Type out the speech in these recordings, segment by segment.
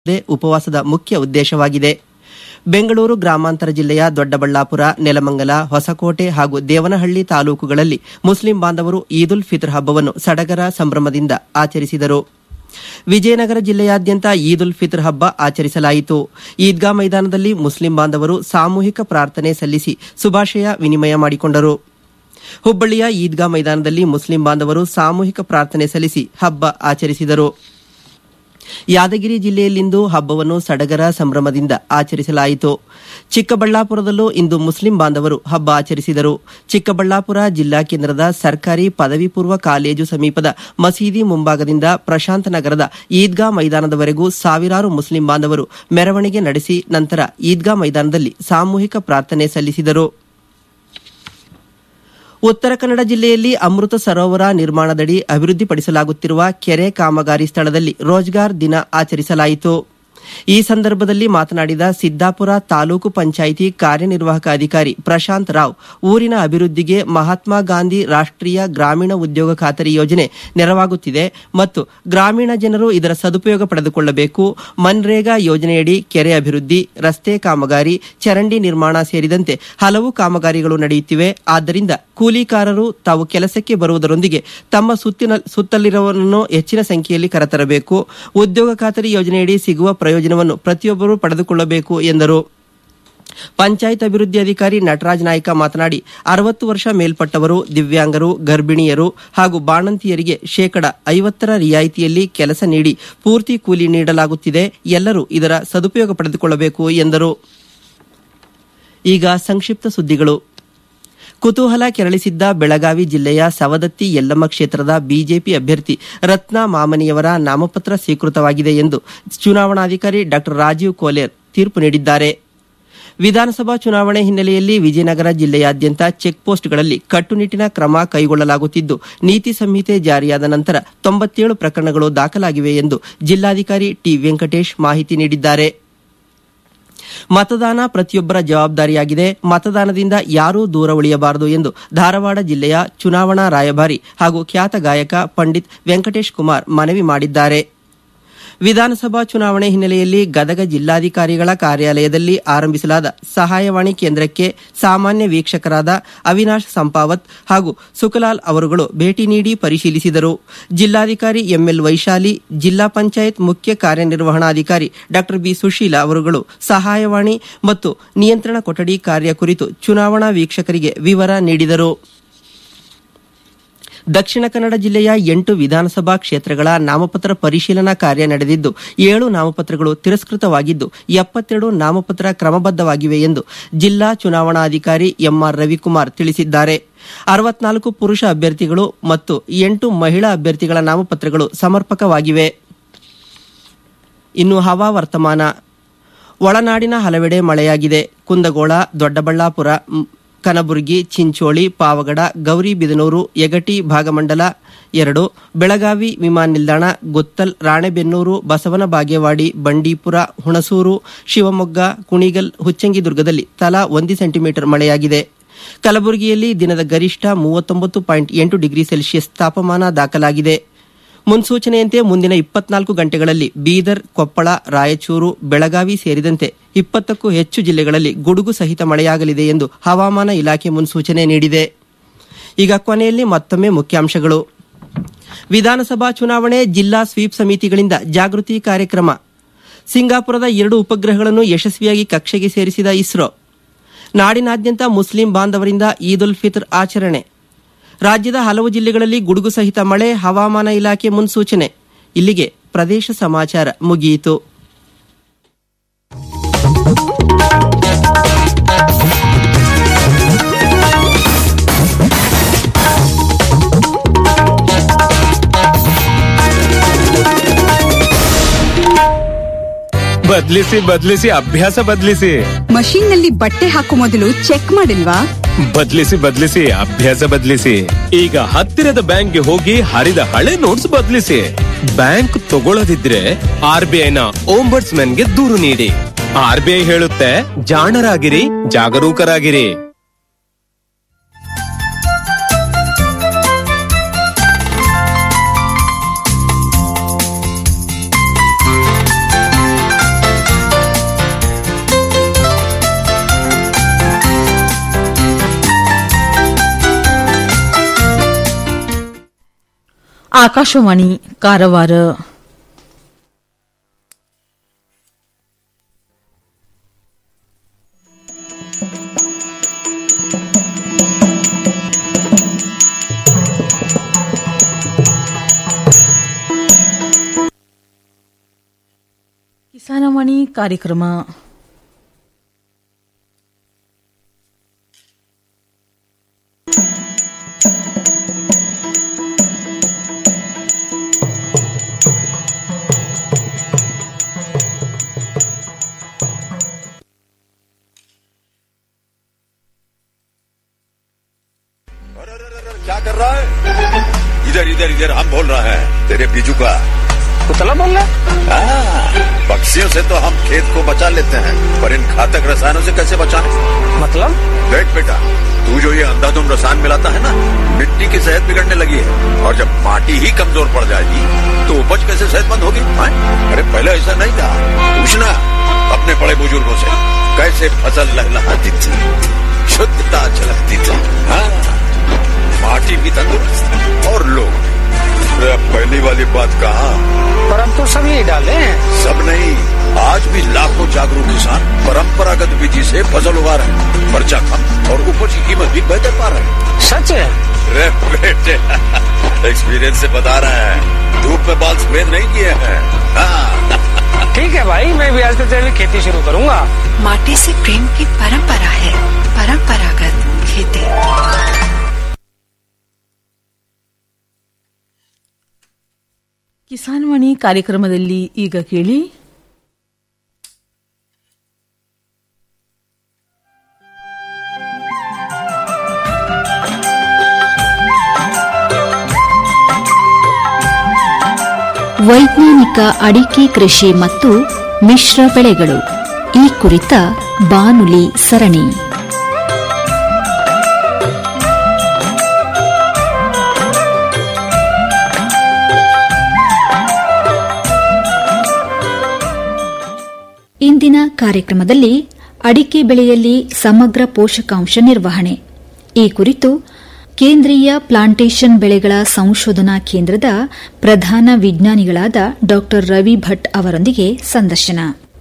They ಉಪವಾಸದ ಮುಖ್ಯ ಉದ್ದೇಶವಾಗಿದೆ ಬೆಂಗಳೂರು ಗ್ರಾಮಾಂತರ ಜಿಲ್ಲೆಯ ದೊಡ್ಡಬಳ್ಳಾಪುರ ನೆಲಮಂಗಲ ಹೊಸಕೋಟೆ ಹಾಗೂ ದೇವನಹಳ್ಳಿ ತಾಲೂಕುಗಳಲ್ಲಿ ಮುಸ್ಲಿಂ ಬಾಂಧವರು ಈದ್ ಉಲ್ ಫಿತ್ರ್ ಹಬ್ಬವನ್ನು ಸಡಗರ ಸಂಭ್ರಮದಿಂದ ಆಚರಿಸಿದರು ವಿಜಯನಗರ ಜಿಲ್ಲೆಯಾದ್ಯಂತ ಈದ್ ಉಲ್ ಫಿತ್ರ್ ಹಬ್ಬ ಆಚರಿಸಲಾಯಿತು ಈದ್ಗಾ ಮೈದಾನದಲ್ಲಿ ಮುಸ್ಲಿಂ ಬಾಂಧವರು ಸಾಮೂಹಿಕ ಪ್ರಾರ್ಥನೆ ಸಲ್ಲಿಸಿ ಶುಭಾಶಯ ವಿನಿಮಯ ಮಾಡಿಕೊಂಡರು ಹುಬ್ಬಳ್ಳಿಯ ಈದ್ಗಾ ಮೈದಾನದಲ್ಲಿ ಮುಸ್ಲಿಂ ಬಾಂಧವರು ಸಾಮೂಹಿಕ ಪ್ರಾರ್ಥನೆ ಸಲ್ಲಿಸಿ ಹಬ್ಬ ಆಚರಿಸಿದರು ಯಾದಗಿರಿ ಜಿಲ್ಲೆಯಲ್ಲಿಂದು ಹಬ್ಬವನ್ನು ಸಡಗರ ಸಂಭ್ರಮದಿಂದ ಆಚರಿಸಲಾಯಿತು ಚಿಕ್ಕಬಳ್ಳಾಪುರದಲ್ಲೂ ಇಂದು ಮುಸ್ಲಿಂ ಬಾಂಧವರು ಹಬ್ಬ ಆಚರಿಸಿದರು ಚಿಕ್ಕಬಳ್ಳಾಪುರ ಜಿಲ್ಲಾ ಕೇಂದ್ರದ ಸರ್ಕಾರಿ ಪದವಿ ಪೂರ್ವ ಕಾಲೇಜು ಸಮೀಪದ ಮಸೀದಿ ಮುಂಭಾಗದಿಂದ ಪ್ರಶಾಂತ ನಗರದ ಈದ್ಗಾ ಮೈದಾನದವರೆಗೂ ಸಾವಿರಾರು ಮುಸ್ಲಿಂ ಬಾಂಧವರು ಮೆರವಣಿಗೆ ನಡೆಸಿ ನಂತರ ಈದ್ಗಾ ಮೈದಾನದಲ್ಲಿ ಸಾಮೂಹಿಕ ಪ್ರಾರ್ಥನೆ ಸಲ್ಲಿಸಿದರು ಉತ್ತರ ಕನ್ನಡ ಜಿಲ್ಲೆಯಲ್ಲಿ ಅಮೃತ ಸರೋವರ ನಿರ್ಮಾಣದಡಿ ಅಭಿವೃದ್ಧಿಪಡಿಸಲಾಗುತ್ತಿರುವ ಕೆರೆ ಕಾಮಗಾರಿ ಸ್ಥಳದಲ್ಲಿ ರೋಜ್ಗಾರ್ ದಿನ ಆಚರಿಸಲಾಯಿತು ಈ ಸಂದರ್ಭದಲ್ಲಿ ಮಾತನಾಡಿದ ಸಿದ್ದಾಪುರ ತಾಲೂಕು ಪಂಚಾಯಿತಿ ಕಾರ್ಯನಿರ್ವಾಹಕ ಅಧಿಕಾರಿ ಪ್ರಶಾಂತ್ ರಾವ್ ಊರಿನ ಅಭಿವೃದ್ಧಿಗೆ ಮಹಾತ್ಮ ಗಾಂಧಿ ರಾಷ್ಟ್ರೀಯ ಗ್ರಾಮೀಣ ಉದ್ಯೋಗ ಖಾತರಿ ಯೋಜನೆ ನೆರವಾಗುತ್ತಿದೆ ಮತ್ತು ಗ್ರಾಮೀಣ ಜನರು ಇದರ ಸದುಪಯೋಗ ಪಡೆದುಕೊಳ್ಳಬೇಕು ಮನ್ರೇಗಾ ಯೋಜನೆಯಡಿ ಕೆರೆ ಅಭಿವೃದ್ಧಿ ರಸ್ತೆ ಕಾಮಗಾರಿ ಚರಂಡಿ ನಿರ್ಮಾಣ ಸೇರಿದಂತೆ ಹಲವು ಕಾಮಗಾರಿಗಳು ನಡೆಯುತ್ತಿವೆ ಆದ್ದರಿಂದ ಕೂಲಿಕಾರರು ತಾವು ಕೆಲಸಕ್ಕೆ ಬರುವುದರೊಂದಿಗೆ ತಮ್ಮ ಸುತ್ತಿನ ಸುತ್ತಲಿರುವವರನ್ನು ಹೆಚ್ಚಿನ ಸಂಖ್ಯೆಯಲ್ಲಿ ಕರೆತರಬೇಕು ಉದ್ಯೋಗ ಖಾತರಿ ಯೋಜನೆಯಡಿ ಸಿಗುವ ಪ್ರಯೋಜನವನ್ನು ಪ್ರತಿಯೊಬ್ಬರೂ ಪಡೆದುಕೊಳ್ಳಬೇಕು ಎಂದರು ಪಂಚಾಯತ್ ಅಭಿವೃದ್ಧಿ ಅಧಿಕಾರಿ ನಟರಾಜ್ ನಾಯ್ಕ ಮಾತನಾಡಿ ಅರವತ್ತು ವರ್ಷ ಮೇಲ್ಪಟ್ಟವರು ದಿವ್ಯಾಂಗರು ಗರ್ಭಿಣಿಯರು ಹಾಗೂ ಬಾಣಂತಿಯರಿಗೆ ಶೇಕಡ ಐವತ್ತರ ರಿಯಾಯಿತಿಯಲ್ಲಿ ಕೆಲಸ ನೀಡಿ ಪೂರ್ತಿ ಕೂಲಿ ನೀಡಲಾಗುತ್ತಿದೆ ಎಲ್ಲರೂ ಇದರ ಸದುಪಯೋಗ ಪಡೆದುಕೊಳ್ಳಬೇಕು ಎಂದರು ಈಗ ಸಂಕ್ಷಿಪ್ತ ಸುದ್ದಿಗಳು ಕುತೂಹಲ ಕೆರಳಿಸಿದ್ದ ಬೆಳಗಾವಿ ಜಿಲ್ಲೆಯ ಸವದತ್ತಿ ಯಲ್ಲಮ್ಮ ಕ್ಷೇತ್ರದ ಬಿಜೆಪಿ ಅಭ್ಯರ್ಥಿ ರತ್ನಾ ಮಾಮನಿಯವರ ನಾಮಪತ್ರ ಸ್ವೀಕೃತವಾಗಿದೆ ಎಂದು ಚುನಾವಣಾಧಿಕಾರಿ ಡಾ ರಾಜೀವ್ ಕೋಲೇರ್ ತೀರ್ಪು ನೀಡಿದ್ದಾರೆ ವಿಧಾನಸಭಾ ಚುನಾವಣೆ ಹಿನ್ನೆಲೆಯಲ್ಲಿ ವಿಜಯನಗರ ಜಿಲ್ಲೆಯಾದ್ಯಂತ ಚೆಕ್ಪೋಸ್ಟ್ಗಳಲ್ಲಿ ಕಟ್ಟುನಿಟ್ಟಿನ ಕ್ರಮ ಕೈಗೊಳ್ಳಲಾಗುತ್ತಿದ್ದು ನೀತಿ ಸಂಹಿತೆ ಜಾರಿಯಾದ ನಂತರ ತೊಂಬತ್ತೇಳು ಪ್ರಕರಣಗಳು ದಾಖಲಾಗಿವೆ ಎಂದು ಜಿಲ್ಲಾಧಿಕಾರಿ ಟಿ ವೆಂಕಟೇಶ್ ಮಾಹಿತಿ ನೀಡಿದ್ದಾರೆ ಮತದಾನ ಪ್ರತಿಯೊಬ್ಬರ ಜವಾಬ್ದಾರಿಯಾಗಿದೆ ಮತದಾನದಿಂದ ಯಾರೂ ದೂರ ಉಳಿಯಬಾರದು ಎಂದು ಧಾರವಾಡ ಜಿಲ್ಲೆಯ ಚುನಾವಣಾ ರಾಯಭಾರಿ ಹಾಗೂ ಖ್ಯಾತ ಗಾಯಕ ಪಂಡಿತ್ ವೆಂಕಟೇಶ್ ಕುಮಾರ್ ಮನವಿ ಮಾಡಿದ್ದಾರೆ ವಿಧಾನಸಭಾ ಚುನಾವಣೆ ಹಿನ್ನೆಲೆಯಲ್ಲಿ ಗದಗ ಜಿಲ್ಲಾಧಿಕಾರಿಗಳ ಕಾರ್ಯಾಲಯದಲ್ಲಿ ಆರಂಭಿಸಲಾದ ಸಹಾಯವಾಣಿ ಕೇಂದ್ರಕ್ಕೆ ಸಾಮಾನ್ಯ ವೀಕ್ಷಕರಾದ ಅವಿನಾಶ್ ಸಂಪಾವತ್ ಹಾಗೂ ಸುಖಲಾಲ್ ಅವರುಗಳು ಭೇಟಿ ನೀಡಿ ಪರಿಶೀಲಿಸಿದರು ಜಿಲ್ಲಾಧಿಕಾರಿ ಎಂಎಲ್ ವೈಶಾಲಿ ಜಿಲ್ಲಾ ಪಂಚಾಯತ್ ಮುಖ್ಯ ಕಾರ್ಯನಿರ್ವಹಣಾಧಿಕಾರಿ ಡಾ ಬಿ ಸುಶೀಲಾ ಅವರುಗಳು ಸಹಾಯವಾಣಿ ಮತ್ತು ನಿಯಂತ್ರಣ ಕೊಠಡಿ ಕಾರ್ಯ ಕುರಿತು ಚುನಾವಣಾ ವೀಕ್ಷಕರಿಗೆ ವಿವರ ನೀಡಿದರು ದಕ್ಷಿಣ ಕನ್ನಡ ಜಿಲ್ಲೆಯ ಎಂಟು ವಿಧಾನಸಭಾ ಕ್ಷೇತ್ರಗಳ ನಾಮಪತ್ರ ಪರಿಶೀಲನಾ ಕಾರ್ಯ ನಡೆದಿದ್ದು ಏಳು ನಾಮಪತ್ರಗಳು ತಿರಸ್ಕೃತವಾಗಿದ್ದು ಎಪ್ಪತ್ತೆರಡು ನಾಮಪತ್ರ ಕ್ರಮಬದ್ಧವಾಗಿವೆ ಎಂದು ಜಿಲ್ಲಾ ಚುನಾವಣಾಧಿಕಾರಿ ಎಂಆರ್ ರವಿಕುಮಾರ್ ತಿಳಿಸಿದ್ದಾರೆ ಅರವತ್ನಾಲ್ಕು ಪುರುಷ ಅಭ್ಯರ್ಥಿಗಳು ಮತ್ತು ಎಂಟು ಮಹಿಳಾ ಅಭ್ಯರ್ಥಿಗಳ ನಾಮಪತ್ರಗಳು ಸಮರ್ಪಕವಾಗಿವೆ ಇನ್ನು ಹವಾ ವರ್ತಮಾನ ಒಳನಾಡಿನ ಹಲವೆಡೆ ಮಳೆಯಾಗಿದೆ ಕುಂದಗೋಳ ದೊಡ್ಡಬಳ್ಳಾಪುರ ಮ್, ಕನಬುರಗಿ ಚಿಂಚೋಳಿ ಪಾವಗಡ ಗೌರಿಬಿದನೂರು ಯಗಟಿ ಭಾಗಮಂಡಲ ಎರಡು ಬೆಳಗಾವಿ ವಿಮಾನ ನಿಲ್ದಾಣ ಗುತ್ತಲ್ ರಾಣೆಬೆನ್ನೂರು ಬಸವನ ಬಾಗೇವಾಡಿ ಬಂಡೀಪುರ ಹುಣಸೂರು ಶಿವಮೊಗ್ಗ ಕುಣಿಗಲ್ ಹುಚ್ಚಂಗಿದುರ್ಗದಲ್ಲಿ ತಲಾ ಒಂದು ಸೆಂಟಿಮೀಟರ್ ಮಳೆಯಾಗಿದೆ ಕಲಬುರಗಿಯಲ್ಲಿ ದಿನದ ಗರಿಷ್ಠ ಮೂವತ್ತೊಂಬತ್ತು ಪಾಯಿಂಟ್ ಎಂಟು ಡಿಗ್ರಿ ಸೆಲ್ಸಿಯಸ್ ತಾಪಮಾನ ದಾಖಲಾಗಿದೆ ಮುನ್ಸೂಚನೆಯಂತೆ ಮುಂದಿನ ಇಪ್ಪತ್ನಾಲ್ಕು ಗಂಟೆಗಳಲ್ಲಿ ಬೀದರ್ ಕೊಪ್ಪಳ ರಾಯಚೂರು ಬೆಳಗಾವಿ ಸೇರಿದಂತೆ ಇಪ್ಪತ್ತಕ್ಕೂ ಹೆಚ್ಚು ಜಿಲ್ಲೆಗಳಲ್ಲಿ ಗುಡುಗು ಸಹಿತ ಮಳೆಯಾಗಲಿದೆ ಎಂದು ಹವಾಮಾನ ಇಲಾಖೆ ಮುನ್ಸೂಚನೆ ನೀಡಿದೆ ಈಗ ಕೊನೆಯಲ್ಲಿ ಮತ್ತೊಮ್ಮೆ ಮುಖ್ಯಾಂಶಗಳು ವಿಧಾನಸಭಾ ಚುನಾವಣೆ ಜಿಲ್ಲಾ ಸ್ವೀಪ್ ಸಮಿತಿಗಳಿಂದ ಜಾಗೃತಿ ಕಾರ್ಯಕ್ರಮ ಸಿಂಗಾಪುರದ ಎರಡು ಉಪಗ್ರಹಗಳನ್ನು ಯಶಸ್ವಿಯಾಗಿ ಕಕ್ಷೆಗೆ ಸೇರಿಸಿದ ಇಸ್ರೋ ನಾಡಿನಾದ್ಯಂತ ಮುಸ್ಲಿಂ ಬಾಂಧವರಿಂದ ಈದ್ ಉಲ್ ಫಿತ್ರ್ ಆಚರಣೆ ರಾಜ್ಯದ ಹಲವು ಜಿಲ್ಲೆಗಳಲ್ಲಿ ಗುಡುಗು ಸಹಿತ ಮಳೆ ಹವಾಮಾನ ಇಲಾಖೆ ಮುನ್ಸೂಚನೆ ಇಲ್ಲಿಗೆ ಪ್ರದೇಶ ಸಮಾಚಾರ ಮುಗಿಯಿತು ಬದ್ಲಿಸಿ ಬದ್ಲಿಸಿ ಅಭ್ಯಾಸ ಬದ್ಲಿಸಿ ಮಷೀನ್ ನಲ್ಲಿ ಬಟ್ಟೆ ಹಾಕೋ ಮೊದಲು ಚೆಕ್ ಮಾಡಿಲ್ವಾ ಬದ್ಲಿಸಿ ಬದ್ಲಿಸಿ ಅಭ್ಯಾಸ ಬದ್ಲಿಸಿ ಈಗ ಹತ್ತಿರದ ಬ್ಯಾಂಕ್ಗೆ ಹೋಗಿ ಹರಿದ ಹಳೆ ನೋಟ್ಸ್ ಬದ್ಲಿಸಿ ಬ್ಯಾಂಕ್ ತಗೊಳ್ಳದಿದ್ರೆ ಆರ್ ಬಿ ಐನ ಗೆ ದೂರು ನೀಡಿ ಆರ್ ಬಿ ಐ ಹೇಳುತ್ತೆ ಜಾಣರಾಗಿರಿ ಜಾಗರೂಕರಾಗಿರಿ ಆಕಾಶವಾಣಿ ಕಾರವಾರ ಕಿಸಾನವಾಣಿ ಕಾರ್ಯಕ್ರಮ क्या कर रहा है इधर इधर इधर हम बोल रहा है तेरे बीजू का पुतला बोल रहा हाँ, पक्षियों से तो हम खेत को बचा लेते हैं पर इन घातक रसायनों से कैसे बचाएं? मतलब देख बेटा तू जो ये अंधाधुंध रसायन मिलाता है ना मिट्टी की सेहत बिगड़ने लगी है और जब माटी ही कमजोर पड़ जाएगी तो उपज कैसे सेहतमंद होगी हाँ? अरे पहले ऐसा नहीं था पूछना अपने बड़े बुजुर्गों से कैसे फसल लहलहाती थी शुद्धता झलकती थी हाँ माटी भी तंदुरुस्त और लोग भी। अरे अब पहली वाली बात कहा पर हम तो सब यही डाले हैं सब नहीं आज भी लाखों जागरूक किसान परंपरागत विधि से फसल उगा रहे हैं खर्चा कम और उपज की कीमत भी बेहतर पा रहे हैं सच है रे बेटे एक्सपीरियंस से बता रहे हैं धूप में बाल सफेद नहीं किए हैं हाँ, ठीक है भाई मैं भी आज से तेरी खेती शुरू करूंगा माटी से प्रेम की परंपरा है परंपरागत खेती ಕಿಸಾನ್ವಾಣಿ ಕಾರ್ಯಕ್ರಮದಲ್ಲಿ ಈಗ ಕೇಳಿ ವೈಜ್ಞಾನಿಕ ಅಡಿಕೆ ಕೃಷಿ ಮತ್ತು ಮಿಶ್ರ ಬೆಳೆಗಳು ಈ ಕುರಿತ ಬಾನುಲಿ ಸರಣಿ ಇಂದಿನ ಕಾರ್ಯಕ್ರಮದಲ್ಲಿ ಅಡಿಕೆ ಬೆಳೆಯಲ್ಲಿ ಸಮಗ್ರ ಪೋಷಕಾಂಶ ನಿರ್ವಹಣೆ ಈ ಕುರಿತು ಕೇಂದ್ರೀಯ ಪ್ಲಾಂಟೇಶನ್ ಬೆಳೆಗಳ ಸಂಶೋಧನಾ ಕೇಂದ್ರದ ಪ್ರಧಾನ ವಿಜ್ಞಾನಿಗಳಾದ ಡಾ ರವಿ ಭಟ್ ಅವರೊಂದಿಗೆ ಸಂದರ್ಶನ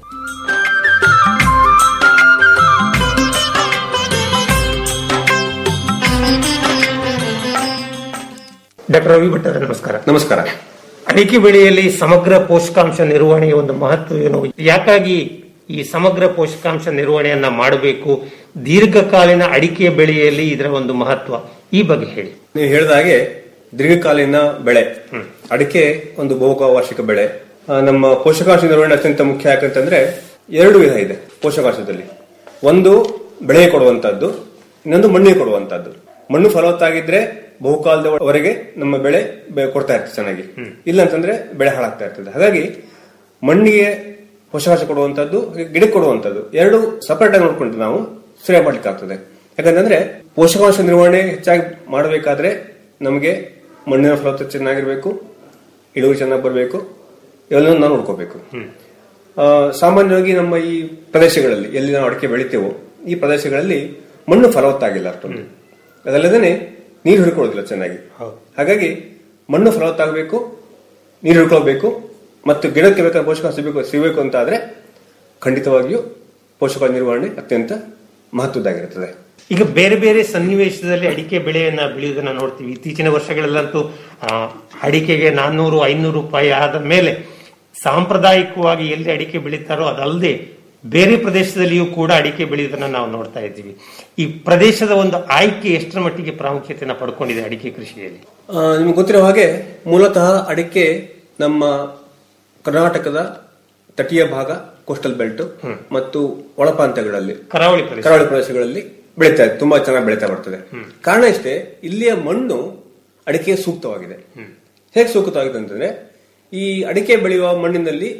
ಡಾಕ್ಟರ್ ರವಿ ಭಟ್ ಅವರೇ ನಮಸ್ಕಾರ ನಮಸ್ಕಾರ ಅಡಿಕೆ ಬೆಳೆಯಲ್ಲಿ ಸಮಗ್ರ ಪೋಷಕಾಂಶ ನಿರ್ವಹಣೆಯ ಒಂದು ಮಹತ್ವ ಏನು ಯಾಕಾಗಿ ಈ ಸಮಗ್ರ ಪೋಷಕಾಂಶ ನಿರ್ವಹಣೆಯನ್ನ ಮಾಡಬೇಕು ದೀರ್ಘಕಾಲೀನ ಅಡಿಕೆ ಬೆಳೆಯಲ್ಲಿ ಇದರ ಒಂದು ಮಹತ್ವ ಈ ಬಗ್ಗೆ ಹೇಳಿ ನೀವು ಹೇಳಿದ ಹಾಗೆ ದೀರ್ಘಕಾಲೀನ ಬೆಳೆ ಅಡಿಕೆ ಒಂದು ಬಹುವಾರ್ಷಿಕ ಬೆಳೆ ಆ, ನಮ್ಮ ಪೋಷಕಾಂಶ ನಿರ್ವಹಣೆ ಅತ್ಯಂತ ಮುಖ್ಯ ಯಾಕಂತಂದ್ರೆ ಎರಡು ವಿಧ ಇದೆ ಪೋಷಕಾಂಶದಲ್ಲಿ ಒಂದು ಬೆಳೆಗೆ ಕೊಡುವಂತದ್ದು ಇನ್ನೊಂದು ಮಣ್ಣಿಗೆ ಕೊಡುವಂತದ್ದು ಮಣ್ಣು ಫಲವತ್ತಾಗಿದ್ರೆ ಬಹುಕಾಲದವರೆಗೆ ನಮ್ಮ ಬೆಳೆ ಬೆ- ಕೊಡ್ತಾ ಇರ್ತದೆ ಚೆನ್ನಾಗಿ ಇಲ್ಲ ಅಂತಂದ್ರೆ ಬೆಳೆ ಹಾಳಾಗ್ತಾ ಇರ್ತದೆ ಹಾಗಾಗಿ ಮಣ್ಣಿಗೆ ಪೋಷಕಾಂಶ ಕೊಡುವಂತದ್ದು ಗಿಡಕ್ಕೆ ಕೊಡುವಂತದ್ದು ಎರಡು ಸಪರೇಟ್ ಆಗಿ ನೋಡ್ಕೊಂಡು ನಾವು ಸರಿಯಾಗಿ ಮಾಡ್ಲಿಕ್ಕೆ ಆಗ್ತದೆ ಯಾಕಂತಂದ್ರೆ ಪೋಷಕಾಂಶ ನಿರ್ವಹಣೆ ಹೆಚ್ಚಾಗಿ ಮಾಡಬೇಕಾದ್ರೆ ನಮಗೆ ಮಣ್ಣಿನ ಫಲವತ್ತತೆ ಚೆನ್ನಾಗಿರ್ಬೇಕು ಇಳುವರಿ ಚೆನ್ನಾಗಿ ಬರಬೇಕು ಇವೆಲ್ಲ ನಾವು ನೋಡ್ಕೋಬೇಕು ಆ, ಸಾಮಾನ್ಯವಾಗಿ ನಮ್ಮ ಈ ಪ್ರದೇಶಗಳಲ್ಲಿ ಎಲ್ಲಿ ನಾವು ಅಡಿಕೆ ಬೆಳಿತೇವೋ ಈ ಪ್ರದೇಶಗಳಲ್ಲಿ ಮಣ್ಣು ಫಲವತ್ತಾಗಿಲ್ಲ ಅಷ್ಟೊಂದು ಅದಲ್ಲದೆ ನೀರು ಹಿಡ್ಕೊಳ್ಳೋದಿಲ್ಲ ಚೆನ್ನಾಗಿ ಹಾಗಾಗಿ ಮಣ್ಣು ಫಲವತ್ತಾಗಬೇಕು ನೀರು ಹಿಡ್ಕೊಳ್ಬೇಕು ಮತ್ತು ಗಿಡಕ್ಕೆ ಬೇಕಾದ ಪೋಷಕಾಂಶ ಸಿಗಬೇಕು ಸಿಗಬೇಕು ಅಂತ ಆದ್ರೆ ಖಂಡಿತವಾಗಿಯೂ ಪೋಷಕಾಂಶ ನಿರ್ವಹಣೆ ಅತ್ಯಂತ ಮಹತ್ವದ್ದಾಗಿರುತ್ತದೆ ಈಗ ಬೇರೆ ಬೇರೆ ಸನ್ನಿವೇಶದಲ್ಲಿ ಅಡಿಕೆ ಬೆಳೆಯನ್ನ ಬೆಳೆಯುವುದನ್ನ ನೋಡ್ತೀವಿ ಇತ್ತೀಚಿನ ವರ್ಷಗಳಲ್ಲಂತೂ ಆ, ಅಡಿಕೆಗೆ ನಾನ್ನೂರು ಐನೂರು ರೂಪಾಯಿ ಆದ ಮೇಲೆ ಸಾಂಪ್ರದಾಯಿಕವಾಗಿ ಎಲ್ಲಿ ಅಡಿಕೆ ಬೆಳೀತಾರೋ ಅದಲ್ಲದೆ ಬೇರೆ ಪ್ರದೇಶದಲ್ಲಿಯೂ ಕೂಡ ಅಡಿಕೆ ಬೆಳೆಯುವುದನ್ನ ನಾವು ನೋಡ್ತಾ ಇದ್ದೀವಿ ಈ ಪ್ರದೇಶದ ಒಂದು ಆಯ್ಕೆ ಎಷ್ಟರ ಮಟ್ಟಿಗೆ ಪ್ರಾಮುಖ್ಯತೆಯನ್ನು ಪಡ್ಕೊಂಡಿದೆ ಅಡಿಕೆ ಕೃಷಿಯಲ್ಲಿ ಆ, ನಿಮ್ಗೆ ಗೊತ್ತಿರೋ ಹಾಗೆ ಮೂಲತಃ ಅಡಿಕೆ ನಮ್ಮ ಕರ್ನಾಟಕದ ತಟೀಯ ಭಾಗ ಕೋಸ್ಟಲ್ ಬೆಲ್ಟ್ ಮತ್ತು ಒಳಪ್ರಾಂತ್ಯಗಳಲ್ಲಿ ಕರಾವಳಿ ಪ್ರದೇಶ ಕರಾವಳಿ ಪ್ರದೇಶಗಳಲ್ಲಿ ಬೆಳೀತಾ ಇದೆ ತುಂಬಾ ಚೆನ್ನಾಗಿ ಬೆಳೀತಾ ಬರ್ತದೆ ಕಾರಣ ಇಷ್ಟೇ ಇಲ್ಲಿಯ ಮಣ್ಣು ಅಡಿಕೆ ಸೂಕ್ತವಾಗಿದೆ ಹೇಗೆ ಸೂಕ್ತವಾಗಿದೆ ಅಂತಂದ್ರೆ ಈ ಅಡಿಕೆ ಬೆಳೆಯುವ ಮಣ್ಣಿನಲ್ಲಿ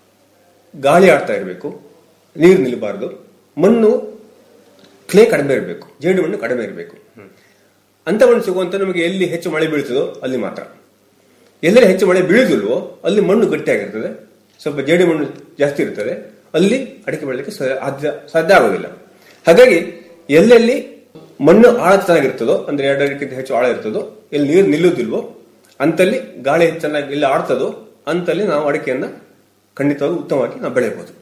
ಗಾಳಿ ಆಡ್ತಾ ಇರಬೇಕು ನೀರು ನಿಲ್ಲಬಾರದು ಮಣ್ಣು ಕ್ಲೇ ಕಡಿಮೆ ಇರಬೇಕು ಜೇಡಿ ಮಣ್ಣು ಕಡಿಮೆ ಇರಬೇಕು ಅಂತ ಮಣ್ಣು ಸಿಗುವಂತ ನಮಗೆ ಎಲ್ಲಿ ಹೆಚ್ಚು ಮಳೆ ಬೀಳ್ತದೋ ಅಲ್ಲಿ ಮಾತ್ರ ಎಲ್ಲೆಲ್ಲಿ ಹೆಚ್ಚು ಮಳೆ ಬೀಳುದಿಲ್ವೋ ಅಲ್ಲಿ ಮಣ್ಣು ಗಟ್ಟಿಯಾಗಿರ್ತದೆ ಸ್ವಲ್ಪ ಜೇಡಿ ಮಣ್ಣು ಜಾಸ್ತಿ ಇರ್ತದೆ ಅಲ್ಲಿ ಅಡಿಕೆ ಬೆಳಲಿಕ್ಕೆ ಸಾಧ್ಯ ಸಾಧ್ಯ ಆಗೋದಿಲ್ಲ ಹಾಗಾಗಿ ಎಲ್ಲೆಲ್ಲಿ ಮಣ್ಣು ಆಳ ಚೆನ್ನಾಗಿರ್ತದೋ ಅಂದ್ರೆ ಎರಡು ಅಡಿಕೆಗಿಂತ ಹೆಚ್ಚು ಆಳ ಇರ್ತದೋ ಎಲ್ಲಿ ನೀರು ನಿಲ್ಲುವುದಿಲ್ವೋ ಅಂತಲ್ಲಿ ಗಾಳಿ ಚೆನ್ನಾಗಿ ಇಲ್ಲಿ ಆಡ್ತದೋ ಅಂತಲ್ಲಿ ನಾವು ಅಡಿಕೆಯನ್ನ ಖಂಡಿತವಾಗಿ ಉತ್ತಮವಾಗಿ ನಾವು ಬೆಳೆಯಬಹುದು